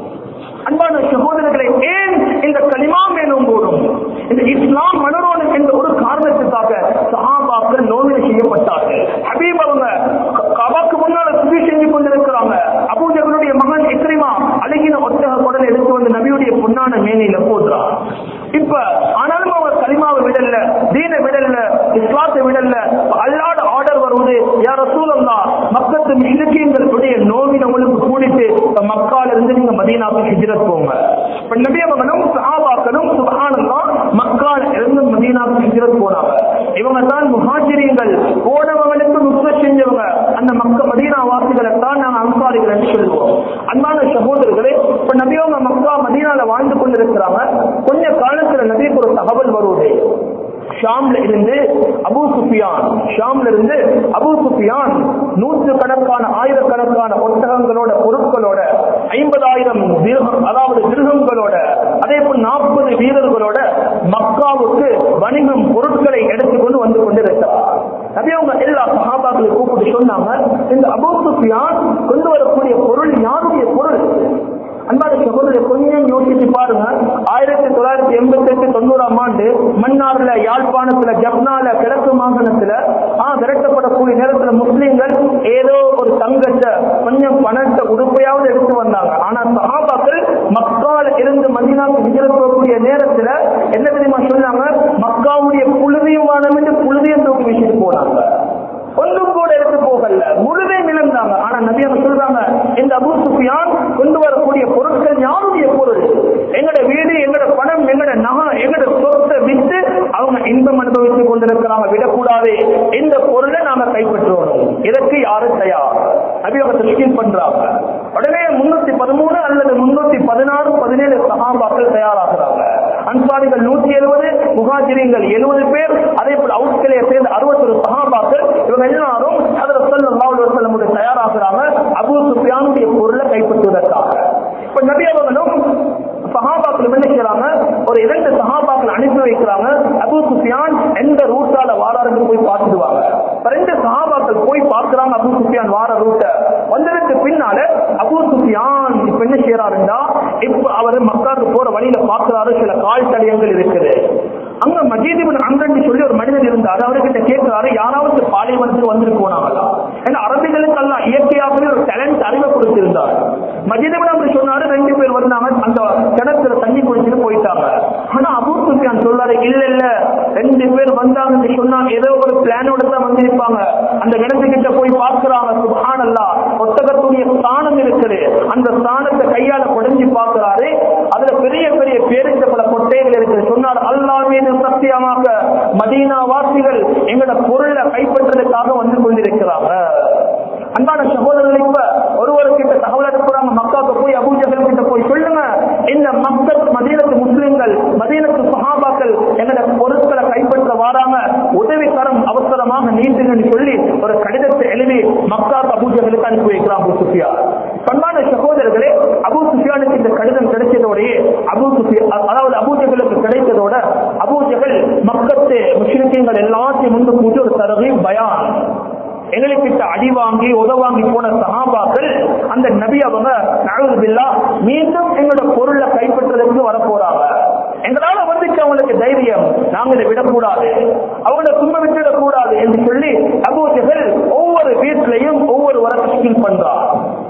அன்பான சகோதரர்களை ஏன் இந்த களிமா மேலும் போடும் இந்த இஸ்லாம் மனரோணம் என்ற ஒரு காரணத்துக்காக சஹாபாக்கள் நோவினை செய்யப்பட்டார்கள் ஹபீப் அவங்க கபாக்கு முன்னால துதி செஞ்சு கொண்டிருக்கிறாங்க அபூஜகளுடைய மகன் இக்ரிமா அழகின ஒத்தக குடல் எடுத்து வந்து நபியுடைய பொன்னான மேனியில போடுறார் இப்ப ஆனாலும் அவங்க களிமாவை விடல தீனை விடல இஸ்லாத்தை விடல அல்லாட ஆர்டர் வருவது யார சூழல்லா மக்கத்து இலக்கியங்களுடைய நோவின உங்களுக்கு கூடிட்டு மக்கால இருந்து நீங்க மதீனாவுக்கு ஹிஜ்ரத் போங்க இப்ப நபி அவங்களும் சஹாபாக்களும் சுபஹானல்லா மக்கால இருந்து மதீனாவுக்கு ஹிஜ்ரத் போனாங்க இவங்க தான் முஹாஜிரியங்கள் போனவங்களுக்கு நுக்த செஞ்சவங்க அந்த மக்க மதீனா வாசிகளை தான் நாங்க அன்சாரிகள் என்று சொல்லுவோம் அன்பான சகோதரர்களே இப்ப நபி அவங்க மக்கா மதீனால வாழ்ந்து கொண்டிருக்கிறாங்க கொஞ்ச காலத்துல நபிக்கு ஒரு தகவல் வருவது ஷாம்ல இருந்து அபு சுஃபியான் ஷாம்ல இருந்து அபு சுஃபியான் நூற்று கணக்கான ஆயிரக்கணக்கான ஒட்டகங்களோட பொருட்களோட ஐம்பதாயிரம் அதாவது திருகங்களோட அதே போல் நாற்பது வீரர்களோட மக்காவுக்கு வணிகம் பொருட்களை எடுத்துக்கொண்டு வந்து கொண்டிருக்கிறார் நபி அவங்க எல்லா சகாபாக்களை கூப்பிட்டு சொன்னாங்க இந்த அபு சுஃபியான் கொண்டு வரக்கூடிய பொருள் யாருடைய பொருள் அன்பான சகோதரர் கொஞ்சம் யோசிச்சு பாருங்க ஆயிரத்தி தொள்ளாயிரத்தி எண்பத்தி எட்டு தொண்ணூறாம் ஆண்டு மன்னார்ல யாழ்ப்பாணத்துல ஜப்னால கிழக்கு மாகாணத்துல ஆ விரட்டப்படக்கூடிய நேரத்துல முஸ்லீம்கள் ஏதோ ஒரு தங்கத்தை கொஞ்சம் பணத்தை உடுப்பையாவது எடுத்து வந்தாங்க ஆனா சஹாபாக்கள் மக்கால இருந்து மதினாவுக்கு விஜயம் போகக்கூடிய நேரத்துல என்ன தெரியுமா சொன்னாங்க மக்காவுடைய புழுதியும் வானம் என்று புழுதியும் தூக்கி வீசிட்டு போனாங்க ஒன்றும் கூட எடுத்து போகல முழுதையும் இழந்தாங்க ஆனா நபி அவங்க சொல்றாங்க இந்த அபு சுஃபியான் கொண்டு வரக்கூடிய பொருட்கள் யாருடைய பொருள் எங்கட வீடு எங்கட பணம் எங்கட நகை எங்கட சொத்தை விட்டு அவங்க இன்பம் அனுபவித்துக் கொண்டிருக்கிறாங்க விடக்கூடாது இந்த பொருளை நாம கைப்பற்றுவோம் இதற்கு யாரு தயார் நபி அவங்க தஸ்கீல் பண்றாங்க உடனே முன்னூத்தி பதிமூணு அல்லது முன்னூத்தி பதினாறு பதினேழு சகாபாக்கள் தயாராகிறாங்க அன்சாரிகள் நூத்தி எழுபது முகாஜிரியங்கள் எழுபது பேர் அதே போல அவுட்கிளையை சேர்ந்த அறுபத்தொரு சகாபாக்கள் இவங்க எல்லாரும் அதில் சொல்லமுடைய தயாராகிறாங்க அபு சுஃபியானுடைய பொருளை கைப்பற்றுவதற்காக இப்ப நபி அவர்களும் சஹாபாக்கள் என்ன செய்யறாங்க ஒரு இரண்டு சஹாபாக்கள் அனுப்பி வைக்கிறாங்க அபு சுஃபியான் எந்த ரூட்டால வாராருன்னு போய் பார்த்துடுவாங்க இப்ப ரெண்டு சஹாபாக்கள் போய் பார்க்கிறாங்க அபு சுஃபியான் வார ரூட்ட வந்ததுக்கு பின்னால அபு சுஃபியான் இப்ப என்ன செய்யறாருன்னா இப்ப அவர் மக்காவுக்கு போற வழியில பார்க்கிறாரு சில கால் தடயங்கள் இருக்குது அங்க மஜீதிபின் அங்கன்னு சொல்லி ஒரு மனிதர் இருந்தாரு அவர்கிட்ட கேட்கிறாரு யாராவது பாலைவனத்துக்கு வந்துட்டு போனாங்களா ஏன்னா அரபிகளுக்கெல்லாம் இயற்கையாகவே ஒரு டேலண்ட் அறிவை கொடுத்திருந்தார் மஜீதிபின் அப்படி சொன்னாரு ரெண்டு பேர் வந்தாங்க அந்த கிணத்துல தண்ணி குடிச்சுட்டு போயிட்டாங்க ஆனா அபூ சுஃபியான் சொல்றாரு இல்ல இல்ல ரெண்டு பேர் வந்தாங்கன்னு சொன்னா ஏதோ ஒரு பிளானோட தான் வந்திருப்பாங்க அந்த கிணத்துக்கிட்ட போய் பார்க்கிறாங்க சுபானல்லா ஒட்டகத்துடைய ஸ்தானம் இருக்குது அந்த ஸ்தானத்தை கையால குடைஞ்சு பார்க்கிறாரு அதுல பெரிய பெரிய பேரிச்ச பல கொட்டைகள் இருக்குது சொன்னார் அல்லாஹ் மீது சத்தியமாக மதீனா வாசிகள் எங்களோட பொருளை கைப்பற்றதுக்காக வந்து கொண்டிருக்கிறாங்க அன்பான சகோதரர்கள் இப்ப ஒருவருக்கிட்ட தகவல் அனுப்புறாங்க மக்காவுக்கு போய் அபூஜகல் கிட்ட போய் சொல்லுங்க இந்த மக்கள் மதீனத்து முஸ்லிம்கள் மதீனத்து சஹாபாக்கள் எங்களோட பொருட்களை கைப்பற்ற வாராங்க உதவிக்கரம் அவசரமாக நீட்டுங்கன்னு சொல்லி ஒரு கடிதத்தை எழுதி மக்காவுக்கு அபூஜகளுக்கு அனுப்பி வைக்கிறான் அபு சுஃபியா பண்பான சகோதரர்களே அபு சுஃபியானுக்கு இந்த கடிதம் கிடைச்சதோடயே அபு சுஃபியா அதாவது அபூஜகளுக்கு கிடைத்ததோட அபூஜகள் மக்கத்து முஸ்லிம்கள் எல்லாத்தையும் முன்பு கூட்டி ஒரு தரவை பயான் எங்களுக்கு அடி வாங்கி உதவாங்கி போன சகாபாக்கள் அந்த நபி அவங்க நழுதுபில்லா மீண்டும் எங்களோட பொருளை கைப்பற்றுறதுக்கு வர போறாங்க எங்களால வந்துச்சு அவங்களுக்கு தைரியம் நாங்க இதை விடக்கூடாது அவங்கள துன்ப விட்டுடக் கூடாது என்று சொல்லி அபூஜகள் ஒவ்வொரு வீட்டிலையும் ஒவ்வொரு வரத்தில் பண்றார்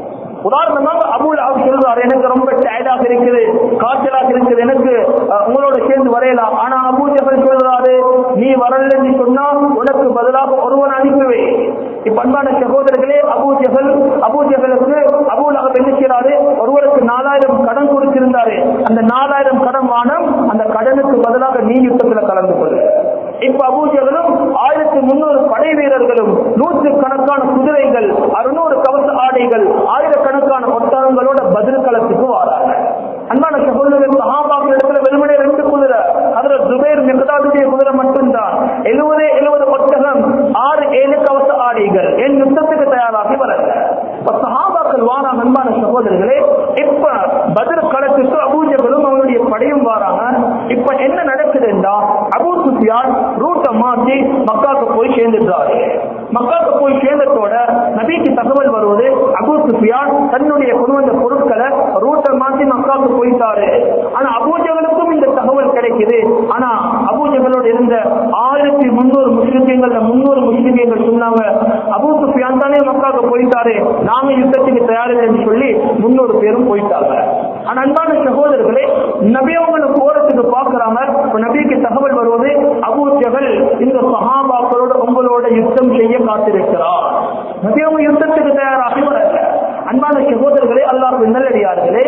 உதாரணமாக அபுல் அவர் சொல்றாரு எனக்கு ரொம்ப டயர்டாக இருக்குது காய்ச்சலாக இருக்குது எனக்கு அஹ், உங்களோட சேர்ந்து வரையலாம் ஆனா அபு ஜஹல் சொல்றாரு நீ வரலன்னு சொன்னா உனக்கு பதிலாக ஒருவன் அனுப்புவே இப்ப அன்பான சகோதரர்களே அபு ஜஹல் அபு ஜஹலுக்கு அபுல் அவர் என்ன செய்யறாரு ஒருவருக்கு நாலாயிரம் கடன் கொடுத்திருந்தாரு அந்த நாலாயிரம் கடன் வானம் அந்த கடனுக்கு பதிலாக நீ யுத்தத்துல கலந்து கொள்ளு இப்ப அபூஜகளும் ஆயிரத்தி முன்னூறு படை வீரர்களும் நூற்று கணக்கான குதிரைகள் அறுநூறு கவச ஆடைகள் ஆயிரக்கணக்கான ஒட்டகங்களோட பதில் களத்துக்கு வாராங்க அன்பான சகோதரர்கள் சஹாபாக்கள் இடத்துல வெறுமனே ரெண்டு குதிரை அதுல ஜுபேர் மிகதாதுடைய குதிரை மட்டும்தான் எழுபதே எழுபது ஒட்டகம் ஆறு ஏழு கவச ஆடை சிப்பாய்கள் என் யுத்தத்துக்கு தயாராகி வரல இப்ப சஹாபாக்கள் வாராங்க அன்பான சகோதரர்களே இப்ப பதில் களத்துக்கு அபூஜகளும் அவனுடைய படையும் வாராங்க இப்ப என்ன நடக்குதுன்றா அபூ சுஃபியான் ரூட்டை மாற்றி மக்காக்கு போய் சேர்ந்துட்டாரு மக்காக்கு போய் சேர்ந்ததோட நபிக்கு தகவல் வருவது அபூ சுஃபியான் தன்னுடைய கொண்டு வந்த பொருட்களை ரூட்டை மாற்றி மக்காக்கு போயிட்டாரு ஆனா அபூஜகளுக்கும் இந்த தகவல் கிடைக்குது ஆனா அபூஜகளோடு இருந்த ஆயிரத்தி முன்னூறு முஸ்லிம்கள் முன்னூறு முஸ்லிம்கள் சொன்னாங்க அபூ சுஃபியான் தானே மக்காக்கு போயிட்டாரு நாங்க யுத்தத்துக்கு தயாரில்லை என்று சொல்லி முன்னூறு பேரும் போயிட்டாங்க ஆனா அன்பான சகோதரர்களே நபி அவங்களை போறதுக்கு பாக்குறாங்க இப்ப நபிக்கு தகவல் வருவது அபூஜகள் இந்த சஹாபாக்களோட உங்களோட யுத்தம் செய்ய காத்திருக்கிறார் நபி அவங்க யுத்தத்துக்கு தயாராகி வரல அன்பான சகோதரர்களே அல்லாஹ் நல்லடியார்களே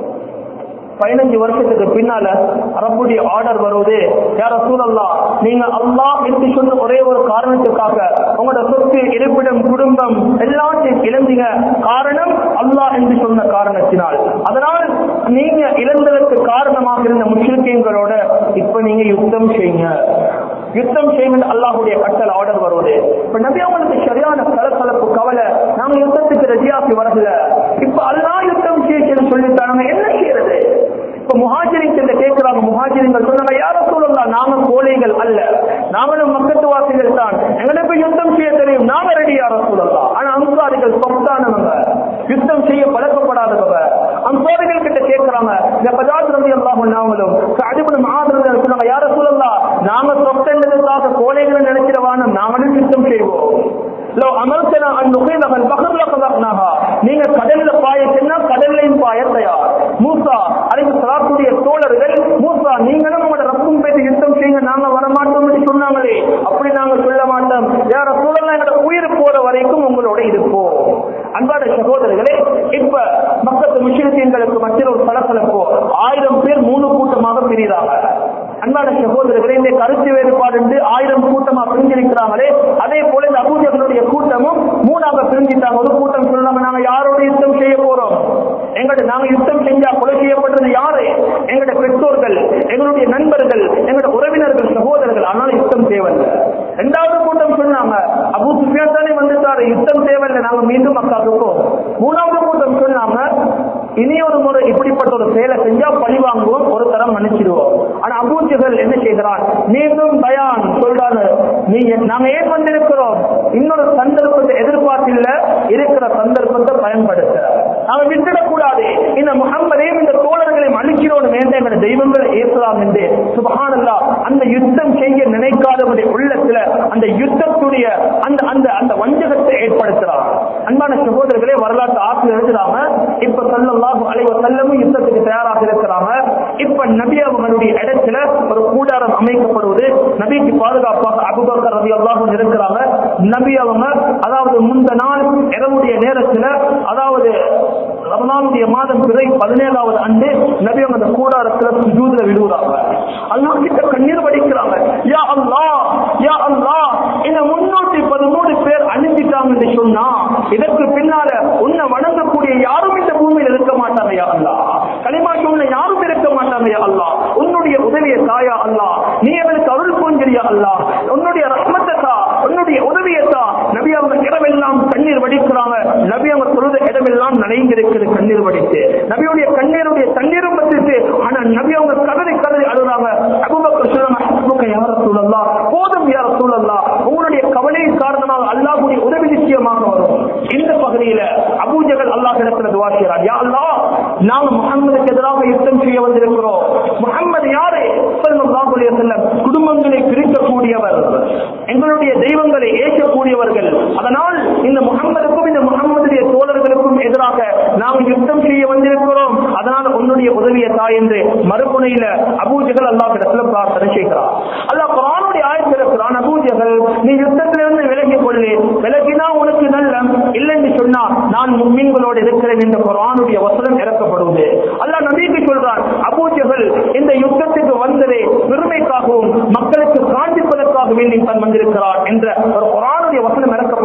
பதினஞ்சு வருஷத்துக்கு பின்னால ரப்புடைய ஆர்டர் வருவது யார சூழல்லா நீங்க அல்லாஹ் என்று சொன்ன ஒரே ஒரு காரணத்துக்காக உங்களோட சொத்து இருப்பிடம் குடும்பம் எல்லாத்தையும் இழந்தீங்க காரணம் அல்லாஹ் என்று சொன்ன காரணத்தினால் அதனால் நீங்க இழந்ததற்கு காரணமாக இருந்த முஸ்லிம்களோட இப்ப நீங்க யுத்தம் செய்யுங்க யுத்தம் செய்யுங்க அல்லாஹுடைய கட்டளை ஆர்டர் வருவது இப்ப நபி அவங்களுக்கு சரியான கலக்கலப்பு கவலை நாங்க யுத்தத்துக்கு ரெடியாகி வரல இப்ப அல்லாஹ் யுத்தம் செய்ய சொல்லித்தாங்க என்ன செய்யறது இப்ப முஹாஜிரிங்க கேட்கிறாங்க முஹாஜிரிங்கள் சொன்னாங்க யார சொல்லலாம் நாங்க கோழைகள் அல்ல நாங்களும் மக்கத்து வாசிகள் தான் எங்களுக்கு யுத்தம் செய்ய தெரியும் நாங்க ரெடி யார சொல்லலாம் ஆனா அன்சாரிகள் சொத்தானவங்க யுத்தம் செய்ய பழக்கப்படாதவங்க அன்சாரிகள் கிட்ட கேட்கிறாங்க இந்த பஜாத் ரவி எல்லாம் நாங்களும் அடிபடும் மாதிரி சொன்னாங்க யார சொல்லலாம் நாங்க சொத்தன்றதுக்காக கோழைகளை நினைச்சிடவான நாங்களும் யுத்தம் செய்வோம் லோ அமர்த்தனா அன் நுகைலகல் பகர்ல கதக்னாகா நீங்க கடல்ல பாய சொன்னா கடல்லையும் பாய தயார் மூசா அலைக்கு சலாத்துடைய தோழர்கள் மூசா நீங்களும் உங்களோட ரத்தம் பேசி யுத்தம் செய்யுங்க நாங்க வரமாட்டோம் என்று சொன்னாங்களே அப்படி நாங்க சொல்ல மாட்டோம் யார சூழலாம் எங்களோட உயிர் போற வரைக்கும் உங்களோட இருப்போம் அன்பான சகோதரர்களே இப்ப மக்கத்து முஸ்லிம்களுக்கு மத்தியில் ஒரு பலப்பலப்போ ஆயிரம் பேர் மூணு கூட்டமாக பிரிகிறாங்க அன்பான சகோதரர்களே இந்த கருத்து வேறுபாடு என்று ஆயிரம் கூட்டமா பிரிஞ்சிருக்கிறாங்களே அதே போல இந்த அபூஜர்களுடைய கூட்டமும் மூணாக பிரிஞ்சிட்டாங்க ஒரு கூட்டம் சொன்னாங்க நாங்க யாரோட யுத்தம் செய்ய போறோம் எங்கள்ட்ட நாங்க யுத்தம் செஞ்சா கொலை செய்யப்பட்டது யாரு எங்களுடைய பெற்றோர்கள் எங்களுடைய நண்பர்கள் எங்களுடைய உறவினர்கள் சகோதரர்கள் ஆனால் யுத்தம் தேவையில்லை இரண்டாவது கூட்டம் சொன்னாங்க அபூ சுஃபியான் தானே வந்துட்டாரு யுத்தம் தேவையில்லை நாங்க மீண்டும் மக்காவுக்கும் மூணாவது கூட்டம் சொன்னாங்க இனி ஒரு முறை இப்படிப்பட்ட ஒரு செயலை செஞ்சா பழி வாங்குவோம் ஒரு தரம் மன்னிச்சிடுவோம் ஆனா அபூஜகள் என்ன செய்கிறான் மீண்டும் பயான் சொல்றாரு நீ நாங்க ஏன் வந்திருக்கிறோம் இன்னொரு சந்தர்ப்பத்தை எதிர்பார்த்தில்ல இருக்கிற சந்தர்ப்பத்தை பயன்படுத்த நாம விட்டுடக்கூடாது இந்த முகம்மதையும் இந்த தோழர்களையும் அழிக்கிறோம் வேண்ட என்ற தெய்வங்களை ஏற்றலாம் என்று சுபஹானல்லா அந்த யுத்தம் செய்ய நினைக்காதவருடைய உள்ளத்துல அந்த யுத்தத்துடைய அந்த அந்த அந்த வஞ்சகத்தை ஏற்படுத்துறார் அன்பான சகோதரர்களே வரலாற்று ஆசிரியர் எழுதுறாங்க இப்ப சல்லல்லாஹு அலைஹி வஸல்லமும் யுத்தத்துக்கு தயாராக இருக்கிறாங்க இப்ப நபி அவங்களுடைய இடத்துல ஒரு கூடாரம் அமைக்கப்படுவது நபிக்கு பாதுகாப்பாக அபுபக்கர் ரலியல்லாஹு அன்ஹு இருக்கிறாங்க நபி அவங்க அதாவது முந்த நாள் இரவுடைய நேரத்துல அதாவது ரமலானுடைய மாதம் பிறை பதினேழாவது ஆண்டு நபி அவங்க அந்த கூடாரத்துல சுஜூதுல விடுவாங்க அல்லாஹ் கிட்ட கண்ணீர் வடிக்கிறாங்க யா அல்லாஹ் யா அல்லாஹ் இந்த முன்னூத்தி பதிமூணு பேர் அனுப்பிட்டாங்க என்று சொன்னா இதற்கு பின்னால உன்னை வணங்கக்கூடிய யாரும் இந்த பூமியில் இருக்க மாட்டாங்க யா அல்லாஹ் களிமா சொன்ன யாரும் இருக்க மாட்டாங்க யா அல்லாஹ் உன்னுடைய உதவிய தாயா அல்லாஹ் நீ எங்களுக்கு அருள் புரிஞ்சிரியா அல்லாஹ் உன்னுடைய ரஹ்மத்தா உன்னுடைய உதவியத்தா நபி அவங்க இரவெல்லாம் கண்ணீர் வடிக்கிறாங்க நபி அவங்க சொல்லுத இடமெல்லாம் நனைந்திருக்குது கண்ணீர் வடித்து நபியுடைய கண்ணீருடைய தண்ணீரும் பத்திட்டு ஆனா நபி அவங்க கதறி கதறி அழுறாங்க அபுபக்கர் சொல்றாங்க "ஹஸ்புக யா ரசூலல்லாஹ் போதும் யா ரசூலல்லாஹ் உங்களுடைய கவலையின் காரணமாக அல்லாஹ்வுடைய உதவி நிச்சயமாக வரும் இந்த பகுதியில அபூஜகல் அல்லாஹ் இடத்துல துவா செய்கிறார் யா அல்லாஹ் நாங்க முகம்மதுக்கு எதிராக யுத்தம் செய்ய வந்திருக்கிறோம் முகம்மது யாரு ஸல்லல்லாஹு அலைஹி வஸல்லம் குடும்பங்களை பிரிக்கக்கூடியவர் எங்களுடைய தெய்வங்களை ஏற்கக்கூடியவர்கள் அதனால் இந்த முகம்மதுக்கும் இந்த முகம்மதுடைய தோழர்களுக்கும் எதிராக நாம் யுத்தம் செய்ய வந்திருக்கிறோம் அதனால் உன்னுடைய உதவிய தாய் என்று மறுமுனையில அபூஜகள் அல்லாஹ் இடத்துல பிரார்த்தனை செய்கிறார் அல்லாஹ் குரானுடைய ஆயத்தில் இருக்கிறான் அபூஜகள் நீ யுத்தத்திலிருந்து விலகி கொள்ளு விலகினா உனக்கு நல்ல இல்லைன்னு சொன்னா நான் மும்மின்களோடு இருக்கிறேன் என்ற குரானுடைய வசனம் இறக்கப்படுவது அல்லாஹ் நபிக்கு சொல்றான் அபூஜகள் இந்த யுத்தத்துக்கு வந்ததே பெருமைக்காகவும் மக்களுக்கு காண்பிப்பதற்காக வேண்டி தான் வந்திருக்கிறார் என்ற ஒரு குரானுடைய வசனம் இறக்கப்படும்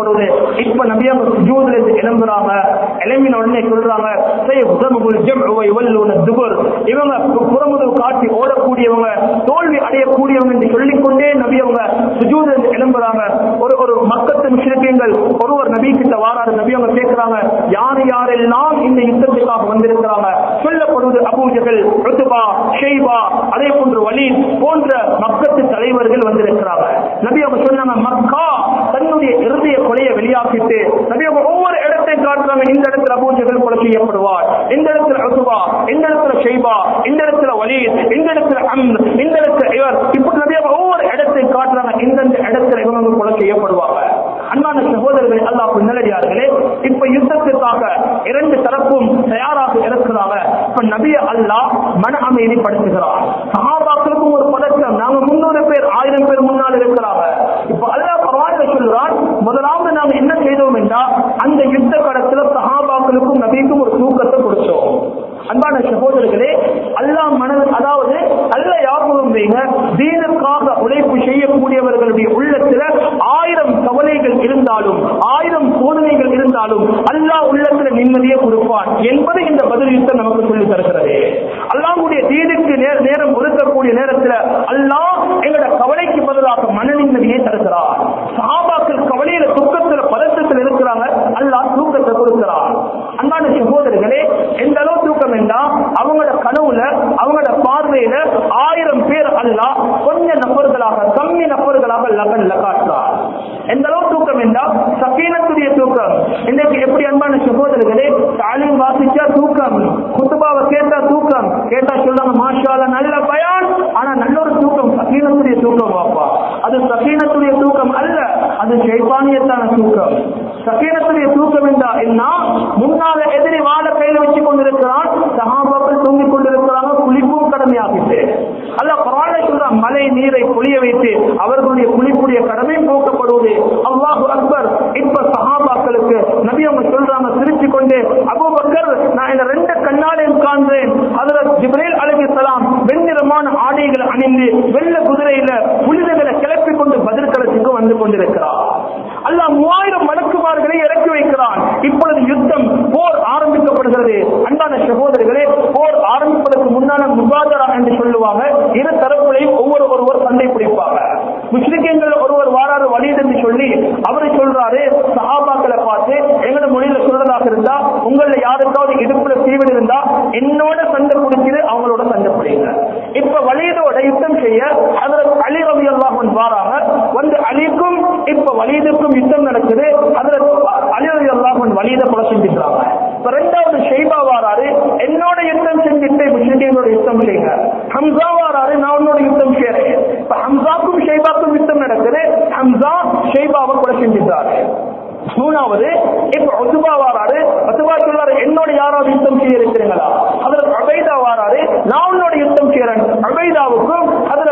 சொல்லப்படுது இப்ப நபி அவங்க சுஜூதுல இருந்து எழும்புறாங்க எழும்பின உடனே சொல்றாங்க "சையஹ்ஸமுல் ஜம்உ வ யுவல்லூன துபுர்." இவங்க பு- புறமுதுகு காட்டி ஓடக்கூடியவங்க தோல்வி அடையக்கூடியவங்க என்று சொல்லிக்கொண்டே நபி அவங்க சுஜூதுல இருந்து எழும்புறாங்க ஒரு ஒரு மக்கத்து முஸ்லிம்கள் ஒருவர் நபி கிட்ட வாராரு நபி அவங்க கேட்கிறாங்க யார் யாரெல்லாம் இந்த யுத்தத்துக்காக வந்திருக்கிறாங்க சொல்லப்படுவது அபூஜகள் ருத்துபா ஷெய்பா அதே போன்று வலி போன்ற மக்கத்து தலைவர்கள் வந்திருக்கிறாங்க நபி அவங்க சொன்னாங்க மக்கா தன்னுடைய இறுதிய கொலையை வெளியாக்கிட்டு நபி அவங்க ஒவ்வொரு இடத்தையும் காட்டுறாங்க இந்த இடத்துல அபூஜகள் கொலை செய்யப்படுவார் இந்த இடத்துல ருத்துபா இந்த இடத்துல ஷெய்பா இந்த இடத்துல வலி இந்த இடத்துல அம் இந்த இடத்துல இவர் இப்படி நபி அவங்க ஒவ்வொரு இடத்தையும் காட்டுறாங்க இந்தந்த இடத்துல இவங்க கொலை செய்யப்படுவாங்க அன்பான சகோதரர்கள் அல்லாஹ் நல்லடியார்களே இப்ப யுத்தத்திற்காக இரண்டு தரப்பும் தயாராக இருக்கிறாங்க இப்ப நபிய அல்லாஹ் மன அமைதிப்படுத்துகிறார் சஹாபாக்களுக்கும் ஒரு பதட்டம் நாங்க முன்னூறு பேர் ஆயிரம் பேர் முன்னால் இருக்கிறாங்க இப்ப அல்லாஹ் பரவாயில்ல சொல்றான் முதலாவது நாங்க என்ன செய்தோம் என்றால் அந்த யுத்த கடத்துல சஹாபாக்களுக்கும் நபிக்கும் ஒரு தூக்கத்தை கொடுத்தோம் அன்பான சகோதரர்களே அல்லாஹ் மனது அதாவது அல்ல யாபகம் வைங்க தீனுக்காக உழைப்பு செய்யக்கூடியவர்களுடைய உள்ளத்துல ஆயிரம் கவலைகள் இருந்தாலும் ஆயிரம் சோதனைகள் இருந்தாலும் அல்லாஹ் உள்ளத்துல நிம்மதியை கொடுப்பான் என்பது இந்த பதில் யுத்தம் நமக்கு சொல்லி தருகிறது அல்லாஹ்வுடைய தீனுக்கு நே- நேரம் ஒதுக்கக்கூடிய நேரத்துல அல்லாஹ் எங்களோட கவலைக்கு பதிலாக மன நிம்மதியை தருகிறார் சஹாபாக்கள் கவலையில துக்கத்துல பதட்டத்தில் இருக்கிறாங்க அல்லாஹ் தூக்கத்தை கொடுக்கிறார் அன்பான சகோதரர்களே எந்த அளவு தூக்கம் என்றா அவங்களோட கனவுல அவங்களோட பார்வையில ஆயிரம் பேர் அல்லாஹ் கொஞ்ச நபர்களாக கம்மி நபர்களாக லகன்ல காட்டுறார் எந்த அளவு தூக்கம் என்றா சக்கீனத்துடைய தூக்கம் இன்றைக்கு எப்படி அன்பான சகோதரர்களே தாலிம் வாசிச்சா தூக்கம் குத்துபாவை கேட்டா தூக்கம் கேட்டா சொல்றாங்க மாஷால நல்ல பயான் ஆனா நல்ல ஒரு தூக்கம் சக்கீனத்துடைய தூக்கம் வாப்பா அது சக்கீனத்துடைய தூக்கம் அல்ல அது ஷைத்தானியத்தான தூக்கம் சக்கீனத்துடைய தூக்கம் என்றா என்ன முன்னால எதிரி வாழ கையில வச்சு கொண்டிருக்கிறான் சகாபாக்கள் தூங்கிக் கொண்டிருக்கிறாங்க குளிப்பும் கடமையாகிட்டு அல்ல குரானை சொல்றான் மழை நீரை பொழிய வைத்து அவர்களுடைய குளிப்புடைய கடமை போக்கப்படுவது அல்லாஹு அக்பர் இப்ப சஹாபாக்களுக்கு நபி அவங்க சொல்றாங்க சிரிச்சு கொண்டு அபூபக்கர் நான் இந்த ரெண்டு கண்ணாலையும் காண்றேன் அதுல ஜிப்ரேல் அலைஹிஸ்ஸலாம் வெண்ணிறமான ஆடைகளை அணிந்து வெள்ள குதிரையில புனிதங்களை கிளப்பி கொண்டு பதிர்களத்துக்கு வந்து கொண்டிருக்கிறார் அல்லாஹ் மூவாயிரம் மலக்குமார்களை இறக்கி வைக்கிறான் இப்பொழுது யுத்தம் போர் ஆரம்பிக்கப்படுகிறது அன்பான சகோதரர்களே போர் ஆரம்பிப்பதற்கு முன்னால முபாதரா என்று சொல்லுவாங்க இரு தரப்புலையும் ஒவ்வொரு ஒருவர் சண்டை பிடிப்பாங்க முஸ்லிம்கள் ஒருவர் வாராரு வலிது என்று சொல்லி அவரை சொல்றாரு சஹாபாக்களை பார்த்து எங்களோட மொழியில சொல்றதாக இருந்தா உங்கள யாருக்காவது இடுப்புல தீவிர இருந்தா என்னோட சண்டை பிடிச்சிட்டு அவங்களோட சண்டை பிடிங்க இப்ப வலிதோட யுத்தம் செய்ய அதுல அலி ரவி அல்லாஹன் வாராங்க வந்து அலிக்கும் இப்ப வலிதுக்கும் யுத்தம் நடக்குது அதுல அலி ரவி அல்லாஹன் வலித கொலை செஞ்சுக்கிறாங்க இப்ப ரெண்டாவது ஷெய்பா வாராரு என்னோட யுத்தம் செஞ்சுட்டு முஸ்லிம்களோட யுத்தம் செய்யுங்க ஹம்சா வாராரு நான் உன்னோட யுத்தம் செய்யறேன் இப்ப ஹம்சாக்கும் ஷெய்பாக்கும் யுத்தம் நடக்குது ஹம்சா ஷெய்பாவை கொலை செஞ்சுட்டாரு மூணாவது இப்ப ஒத்துபா வாராரு ஒத்துபா சொல்றாரு என்னோட யாராவது யுத்தம் செய்ய இருக்கிறீங்களா அதுல அபைதா வாராரு நான் உன்னோட யுத்தம் செய்யறேன் அபைதாவுக்கும் அதுல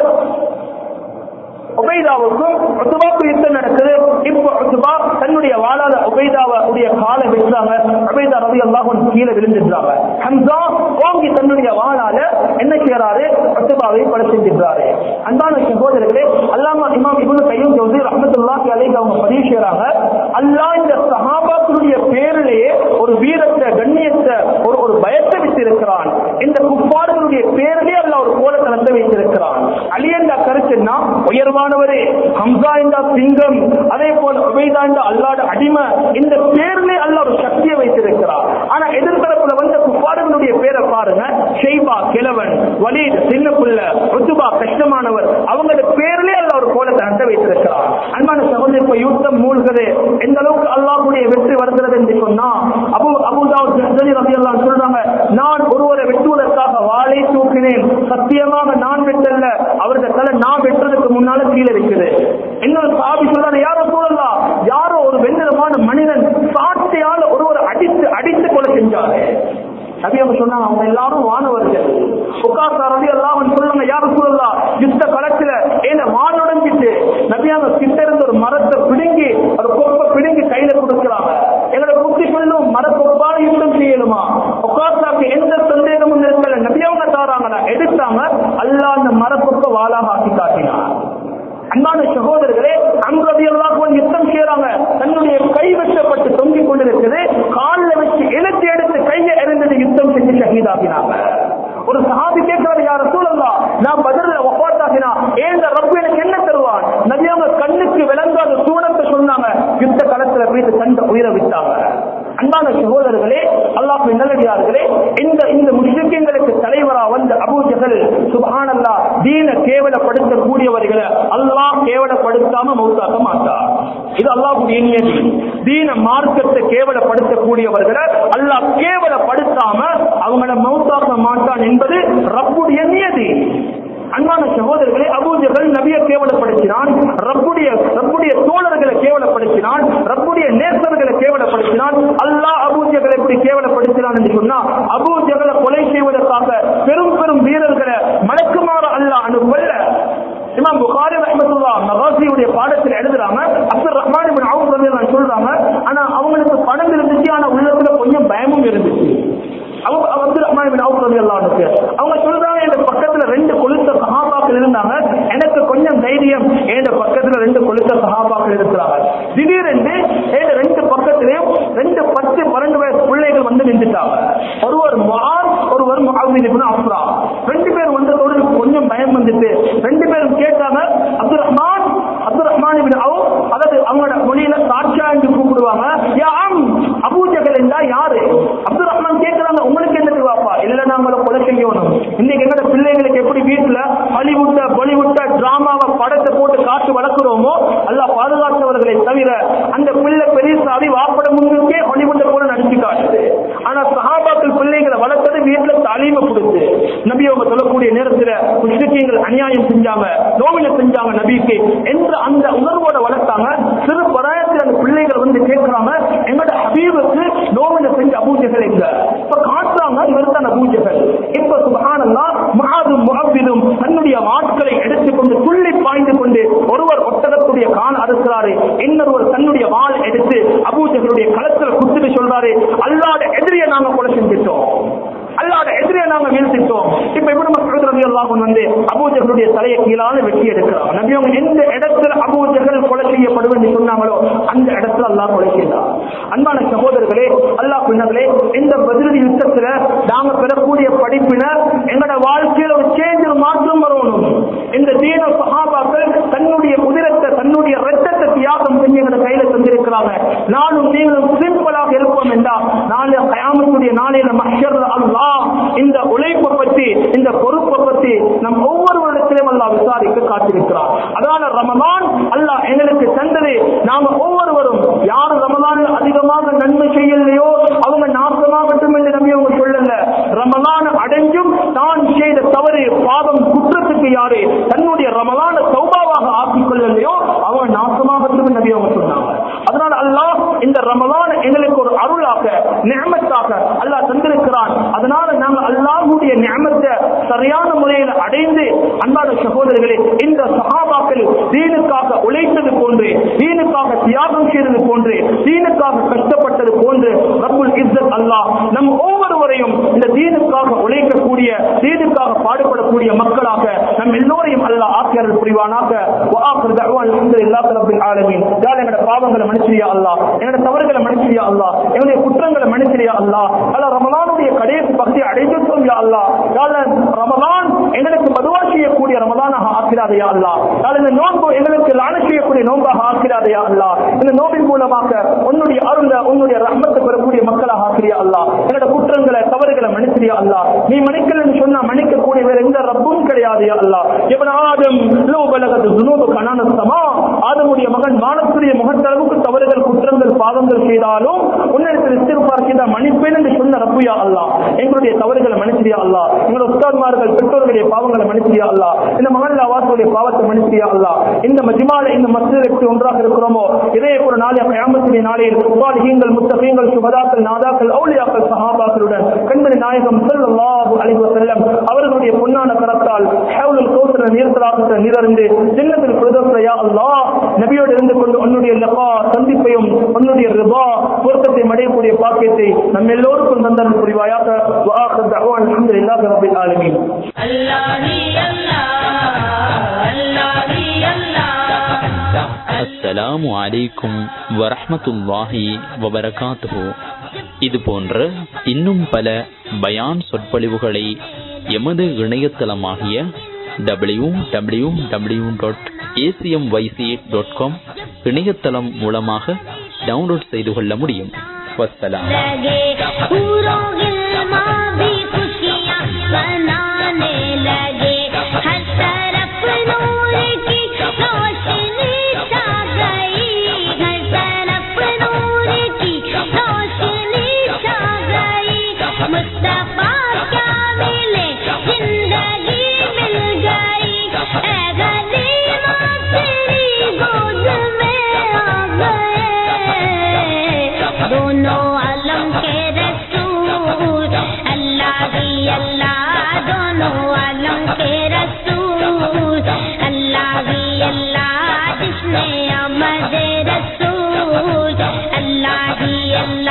உபைதாவுக்கும் உத்துபாவுக்கு யுத்தம் நடக்குது இப்ப உத்துபா தன்னுடைய வாழாத உபைதாவுடைய காலை வெட்டுறாங்க உபைதா ரவி அல்லாஹ் கீழே விழுந்துடுறாங்க ஹம்சா ஓங்கி தன்னுடைய வாழால என்ன செய்யறாரு உத்துபாவை கொலை செஞ்சிடுறாரு அன்பான சகோதரர்களே அல்லாம இமாம் இப்னு கையும் ஜோதி ரஹ்மத்துல்லாஹி அலைஹி அவங்க பதிவு செய்யறாங்க அல்லாஹ் இந்த சஹாபாக்களுடைய பேரிலேயே ஒரு வீரத்தை கண்ணியத்தை ஒரு ஒரு பயத்தை வைத்திருக்கிறான் இந்த குப்பாடுகளுடைய பேரிலே அல்லாஹ் ஒரு கோலத்தனத்தை வைத்திருக்கிறான் அலி என்ற கருத்துன்னா உயர்வானவரே ஹம்சா என்ற சிங்கம் அதே போல உபைதா என்ற அல்லாட அடிமை இந்த பேரிலே அல்லாஹ் ஒரு சக்தியை வைத்திருக்கிறார் ஆனா எதிர்த்தரப்புல வந்த குப்பாடுகளுடைய பேரை பாருங்க ஷெய்பா கிழவன் வலீத் சின்ன புள்ள ருத்துபா கஷ்டமானவர் அவங்களோட பேரிலே அல்லாஹ் ஒரு கோலத்தனத்தை வைத்திருக்கிறார் அன்பான சகோதரி இப்ப யுத்தம் மூழ்குது எந்த அளவுக்கு அல்லாஹ்வுடைய வெற்றி வருகிறது என்று சொன்னா அபு அபுதாவுத் ஜஹ்ஜலி ரலியல்லாஹு சொல்றாங்க நான் ஒருவரை வெட்டுவதற்காக வாளை தூக்கினேன் சத்தியமாக நான் வெட்டல்ல அவரது தலை நான் வெட்டுறதுக்கு முன்னால கீழே இருக்குது இன்னொரு சாபி சொல்றாரு யாரோ சூழல்லா யாரோ ஒரு வெண்ணிறமான மனிதன் சாட்டையால ஒருவர் அடித்து அடித்து கொலை செஞ்சாரு நபி அவங்க சொன்னாங்க அவங்க எல்லாரும் வானவர்கள் உட்கார்ந்த ரவி எல்லாம் வந்து சொல்லுங்க யாரும் சொல்லலாம் யுத்த களத்துல ஏன்னா வான் உடஞ்சிட்டு நபி அவங்க கிட்ட இருந்து ஒரு மரத்தை பிடுங்கி ஒரு கொப்பை பிடுங்கி கையில கொடுக்குறாங்க எங்களோட புத்தி சொல்லும் மரக்கொப்பால யுத்தம் செய்யணுமா உட்கார்ந்தாக்கு எந்த சந்தேகமும் இருக்கல நபி அவங்க தாராங்களா எடுத்தாங்க அல்லாஹ் அந்த மரக்கொப்பை வாளாக ஆக்கி காட்டினார் அன்பான சகோதரர்களே அன்பதி எல்லாம் யுத்தம் செய்யறாங்க தன்னுடைய அடித்து தந்த உயிரை விட்டாங்க அன்பான சகோதரர்களே அல்லாஹ் நல்லடியார்களே இந்த இந்த முஸ்லிம்களுக்கு தலைவரா வந்த அபூஜகல் சுபஹானல்லா தீன கேவலப்படுத்தக்கூடியவர்களை அல்லாஹ் கேவலப்படுத்தாம மௌத்தாக்க மாட்டார் இது அல்லாஹுடைய நியதி தீன மார்க்கத்தை கேவலப்படுத்தக்கூடியவர்களை அல்லாஹ் கேவலப்படுத்தாம அவங்கள மௌத்தாக்க மாட்டான் என்பது ரப்புடைய நியதி அன்பான சகோதரர்களே அபூஜர்கள் நபியை கேவலப்படுத்தினான் ரப்புடைய ரப்புடைய தோழர்களை கேவலப்படுத்தினான் ரப்புடைய நேசர்களை கேவலப்படுத்தினான் அல்லாஹ் அபூஜகளை எப்படி கேவலப்படுத்தினான் என்று சொன்னா அபூஜகளை கொலை செய்வதற்காக பெரும் பெரும் வீரர்களை மலக்குமாறு அல்லாஹ் அனுப்பல்ல இமாம் புகாரி ரஹ்மத்துல்லா மகாசியுடைய பாடத்தில் எழுதுறாங்க அப்துல் ரஹ்மான் இப்னு அவுஃப் ரலியல்லாஹு சொல்றாங்க ஆனா அவங்களுக்கு பணம் இருந்துச்சு ஆனா உள்ளத்துல கொஞ்சம் பயமும் இருந்துச்சு அவங்க அப்துல் ரஹ்மான் இப்னு அவுஃப் ரலியல்லாஹு அன்ஹு அவங்க சொல்றாங்க என் பக்கத்துல ரெண்டு கொளுத்த சஹாபாக்கள் இருந்தாங்க எனக்கு கொஞ்சம் தைரியம் என் பக்கத்துல ரெண்டு கொளுத்த சஹாபாக்கள் இருக்கிறாங்க திடீரென்று என் ரெண்டு பக்கத்திலேயும் ரெண்டு பத்து பன்னெண்டு வயசு பிள்ளைகள் வந்து நின்றுட்டாங்க ஒருவர் முஆர் ஒருவர் முஆவின் இப்னு அஃப்ரா ரெண்டு பேர் வந்ததோடு எனக்கு கொஞ்சம் பயம் வந்துட்டு ரெண்டு பேரும் கேட்டாங்க Abdul Rahman Abdul Rahman ibn Auf அதாவது அவங்களோட மொழியில சாட்சா என்று கூப்பிடுவாங்க யா ஆம் அபூஜகல் என்றா யாரு அப்துல் ரஹ்மான் கேட்கிறாங்க உங்களுக்கு என்ன வாப்பா இல்ல நாங்கள கொலை செய்யணும் இன்னைக்கு எங்கட பிள்ளைங்களுக்கு எப்படி வீட்டுல ஹாலிவுட்ட பாலிவுட்ட டிராமாவை படத்தை போட்டு காசு வளர்க்கிறோமோ அல்லாஹ் பாதுகாத்தவர்களை தவிர அந்த பிள்ளை பெரியசாவி வாப்பட முன்னுக்கே ஹாலிவுட்ட போல நடிச்சு காட்டுது ஆனா சஹாபாக்கள் பிள்ளைகளை வளர்த்தது வீட்டுல தாலீம கொடுத்து நபி அவங்க சொல்லக்கூடிய நேரத்துல முஸ்லிம்கள் அநியாயம் செஞ்சாங்க நோவில செஞ்சாங்க நபிக்கு என்ற அந்த உணர்வோட வளர்த்தாங்க சிறு பராயத்தில் அந்த பிள்ளைகள் வந்து கேட்கிறாங்க எங்களோட ஹபீபுக்கு நோவில செஞ்ச அபூஜைகள் எங்க இப்ப காட்டுறாங்க இவர் தான் அபூஜைகள் இப்ப சுபஹானல்லா மகாதும் முகப்பிதும் தன்னுடைய ஆட்களை எடுத்துக்கொண்டு துள்ளி பாய்ந்து கொண்டு ஒருவர் ஒட்டகத்துடைய கால் அறுக்கிறாரு இன்னொருவர் தன்னுடைய வாள் எடுத்து அபூஜகளுடைய களத்துல குத்துட்டு சொல்றாரு அல்லாத எதிரியை நாங்க கொலை செஞ்சிட்டோம் அல்லாத எதிரியை நாங்க வீழ்த்திட்டோம் இப்ப இப்படி மக்கள் ரவி அல்லாஹன் வந்து அபூஜகளுடைய தலையை கீழால வெட்டி எடுக்கிறார் நபி அவங்க எந்த இடத்துல அபூஜகள் கொலை செய்யப்படும் என்று சொன்னாங்களோ அந்த இடத்துல அல்லாஹ் கொலை செய்தார் அன்பான சகோதரர்களே அல்லாஹ் பின்னர்களே இந்த பதிலடி யுத்தத்துல நாங்க பெறக்கூடிய படிப்பினர் எங்களோட வாழ்க்கையில ஒரு சேஞ்ச் ஒரு மாற்றம் வரணும் இந்த தீன சஹாபாக்கள் தன்னுடைய உதிரத்தை தன்னுடைய ரத்தத்தை தியாகம் செஞ்சு எங்களோட கையில தந்திருக்கிறாங்க நானும் நீங்களும் சிம்பிளாக இருப்போம் என்றா நாளை கயாமத்துடைய நாளையில மஹர் அல்லாஹ் இந்த உழைப்பை பற்றி இந்த பொறுப்பை பற்றி நம் ஒவ்வொருவரிடத்திலும் அல்லாஹ் விசாரிக்க காத்திருக்கிறார் அதனால ரமதான் அல்லாஹ் எங்களுக்கு தந்தது நாம ஒவ்வொருவரும் யார் ரமதானில் அதிகமாக நன்மை செய்யலையோ அவங்க நாசமாகட்டும் என்று நம்பி அவங்க சொல்லல ரமலான் அடைஞ்சும் தான் செய்த தவறு பாவம் குற்றத்துக்கு யாரு தன்னுடைய ரமலான சௌபாவாக ஆக்கிக் கொள்ளலையோ அவங்க நாசமாகட்டும் நபி அவங்க சொன்னாங்க அதனால அல்லாஹ் இந்த ரமலான எங்களுக்கு ஒரு அருளாக நியமத்தாக அல்லாஹ் தந்திருக்கிறான் அதனால நாங்க அல்லாஹுடைய நியமத்தை சரியான முறையில் அடைந்து அன்பான சகோதரர்களே இந்த சகாபாக்கள் தீனுக்காக உழைத்தது போன்று தீனுக்காக தியாகம் செய்தது போன்று தீனுக்காக கஷ்டப்பட்டது போன்று ரப்புல் இஸ்ஸத் அல்லாஹ் நம் ஒவ்வொருவரையும் இந்த தீனுக்காக உழைக்கக்கூடிய தீனுக்காக பாடுபடக்கூடிய மக்களாக நம் எல்லோரையும் அல்லாஹ் ஆக்கியர்கள் புரிவானாக வஆகிரு தஅவான் அல்ஹம்துலில்லாஹி ரப்பில் ஆலமீன் யாழ் எங்கட பாவங்களை மன்னிச்சியா அல்லாஹ் எங்கட தவறுகளை மன்னிச்சியா அல்லாஹ் எங்களுடைய குற்றங்களை மன்னிச்சியா அல்லாஹ் அல்லாஹ் ரமலானுடைய கடைசி பகுதி அடைந்துட்டோம் யா அல்லாஹ் யாழ் ரமலான் எங்களுக்கு மதுவா செய்யக்கூடிய ரமலானாக ஆக்கிறாதே யா அல்லாஹ் யாழ் இந்த நோன்பு எங்களுக்கு லான செய்யக்கூடிய நோன்பாக ஆக்கிறாதே யா அல்லாஹ் இந்த நோம்பின் மூலமாக உன்னுடைய அருள உன்னுடைய ரஹ்மத்தை பெறக்கூடிய மக்களாக ஆக்கிறியா அல்லாஹ் எங்களோட குற்றங்களை தவறுகளை மன்னிச்சியா அல்லாஹ் நீ மன்னிக்கலன்னு சொன்னா மன்னிக்கக்கூடிய வேற எந்த ரப்பும் கிடையாது யா அல்லாஹ் இவன் ஆதம் லோ பலகது துனூபு கனானஸ்தமா ஆதமுடைய மகன் வானத்துடைய முகத்தளவுக்கு தவறுகள் குற்றங்கள் பாவங்கள் செய்தாலும் உன்னிடத்தில் இஸ்திருப்பார் செய்த மன்னிப்பேன் என்று சொன்ன ரப்புயா அல்லாஹ் எங்களுடைய தவறுகளை மன்னிச்சியா அல்லாஹ் எங்களுடைய உஸ்தாத்மார்கள் பெற்றோர்களுடைய பாவங்களை மன்னிச்சியா அல்லாஹ் இந்த மகன் வாசுடைய பாவத்தை மன்னிச்சியா அல்லாஹ் இந்த மஜ்மால இந்த மஸ்ஜிதுக்கு ஒன்றாக இருக்கிறோமோ இதே ஒரு நாளை கயாமத்துடைய நாளில் சாலிஹீங்கள் முத்தகீங்கள் சுபதாக்கள் நாதாக்கள் அவுலியாக்கள் சஹாபாக்களுடன் கண்மணி நாயகம் ஸல்லல்லாஹு அலைஹி வஸல்லம் அவர்களுடைய பொன்னான கரத்தால் ஹவுலுல் கௌசர நீர்த்தலாக நீரறிந்து ஜன்னத்தில் பிரதோஷ யா அல்லாஹ் நபியோடு இருந்து கொண்டு உன்னுடைய லகா சந்திப்பையும் உன்னுடைய ரிபா பொருத்தத்தை அடையக்கூடிய பாக்கியத்தை நம்ம எல்லோருக்கும் தந்தல் புரிவாயாக وآخر دعوانا الحمد لله رب العالمين Allah hi Allah, Allah hi Allah. அஸ்ஸலாமு அலைக்கும் வரஹ்மத்துல்லாஹி வபரகாத்துஹு இது போன்ற இன்னும் பல பயான் சொற்பொழிவுகளை எமது இணையதளமாகிய W W W dot ACM YC dot com இணையதளம் மூலமாக டவுன்லோட் செய்து கொள்ள முடியும் வஸ்ஸலாம் लगे पूरों गिलमा भी खुशियाँ मनाने लगे हर तरफ नूर की रोशनी छा गई हर तरफ नूर की रोशनी छा गई मुस्तफा क्या मिले जिंदगी मिल गई ऐ गरीबा तेरी गोद में आ गए दोनों आलम के रसूल अल्लाह ही अल्लाह दोनों आलम के रसूल अल्लाह ही अल्लाह जिसने अमद रसूल अल्लाह ही अल्लाह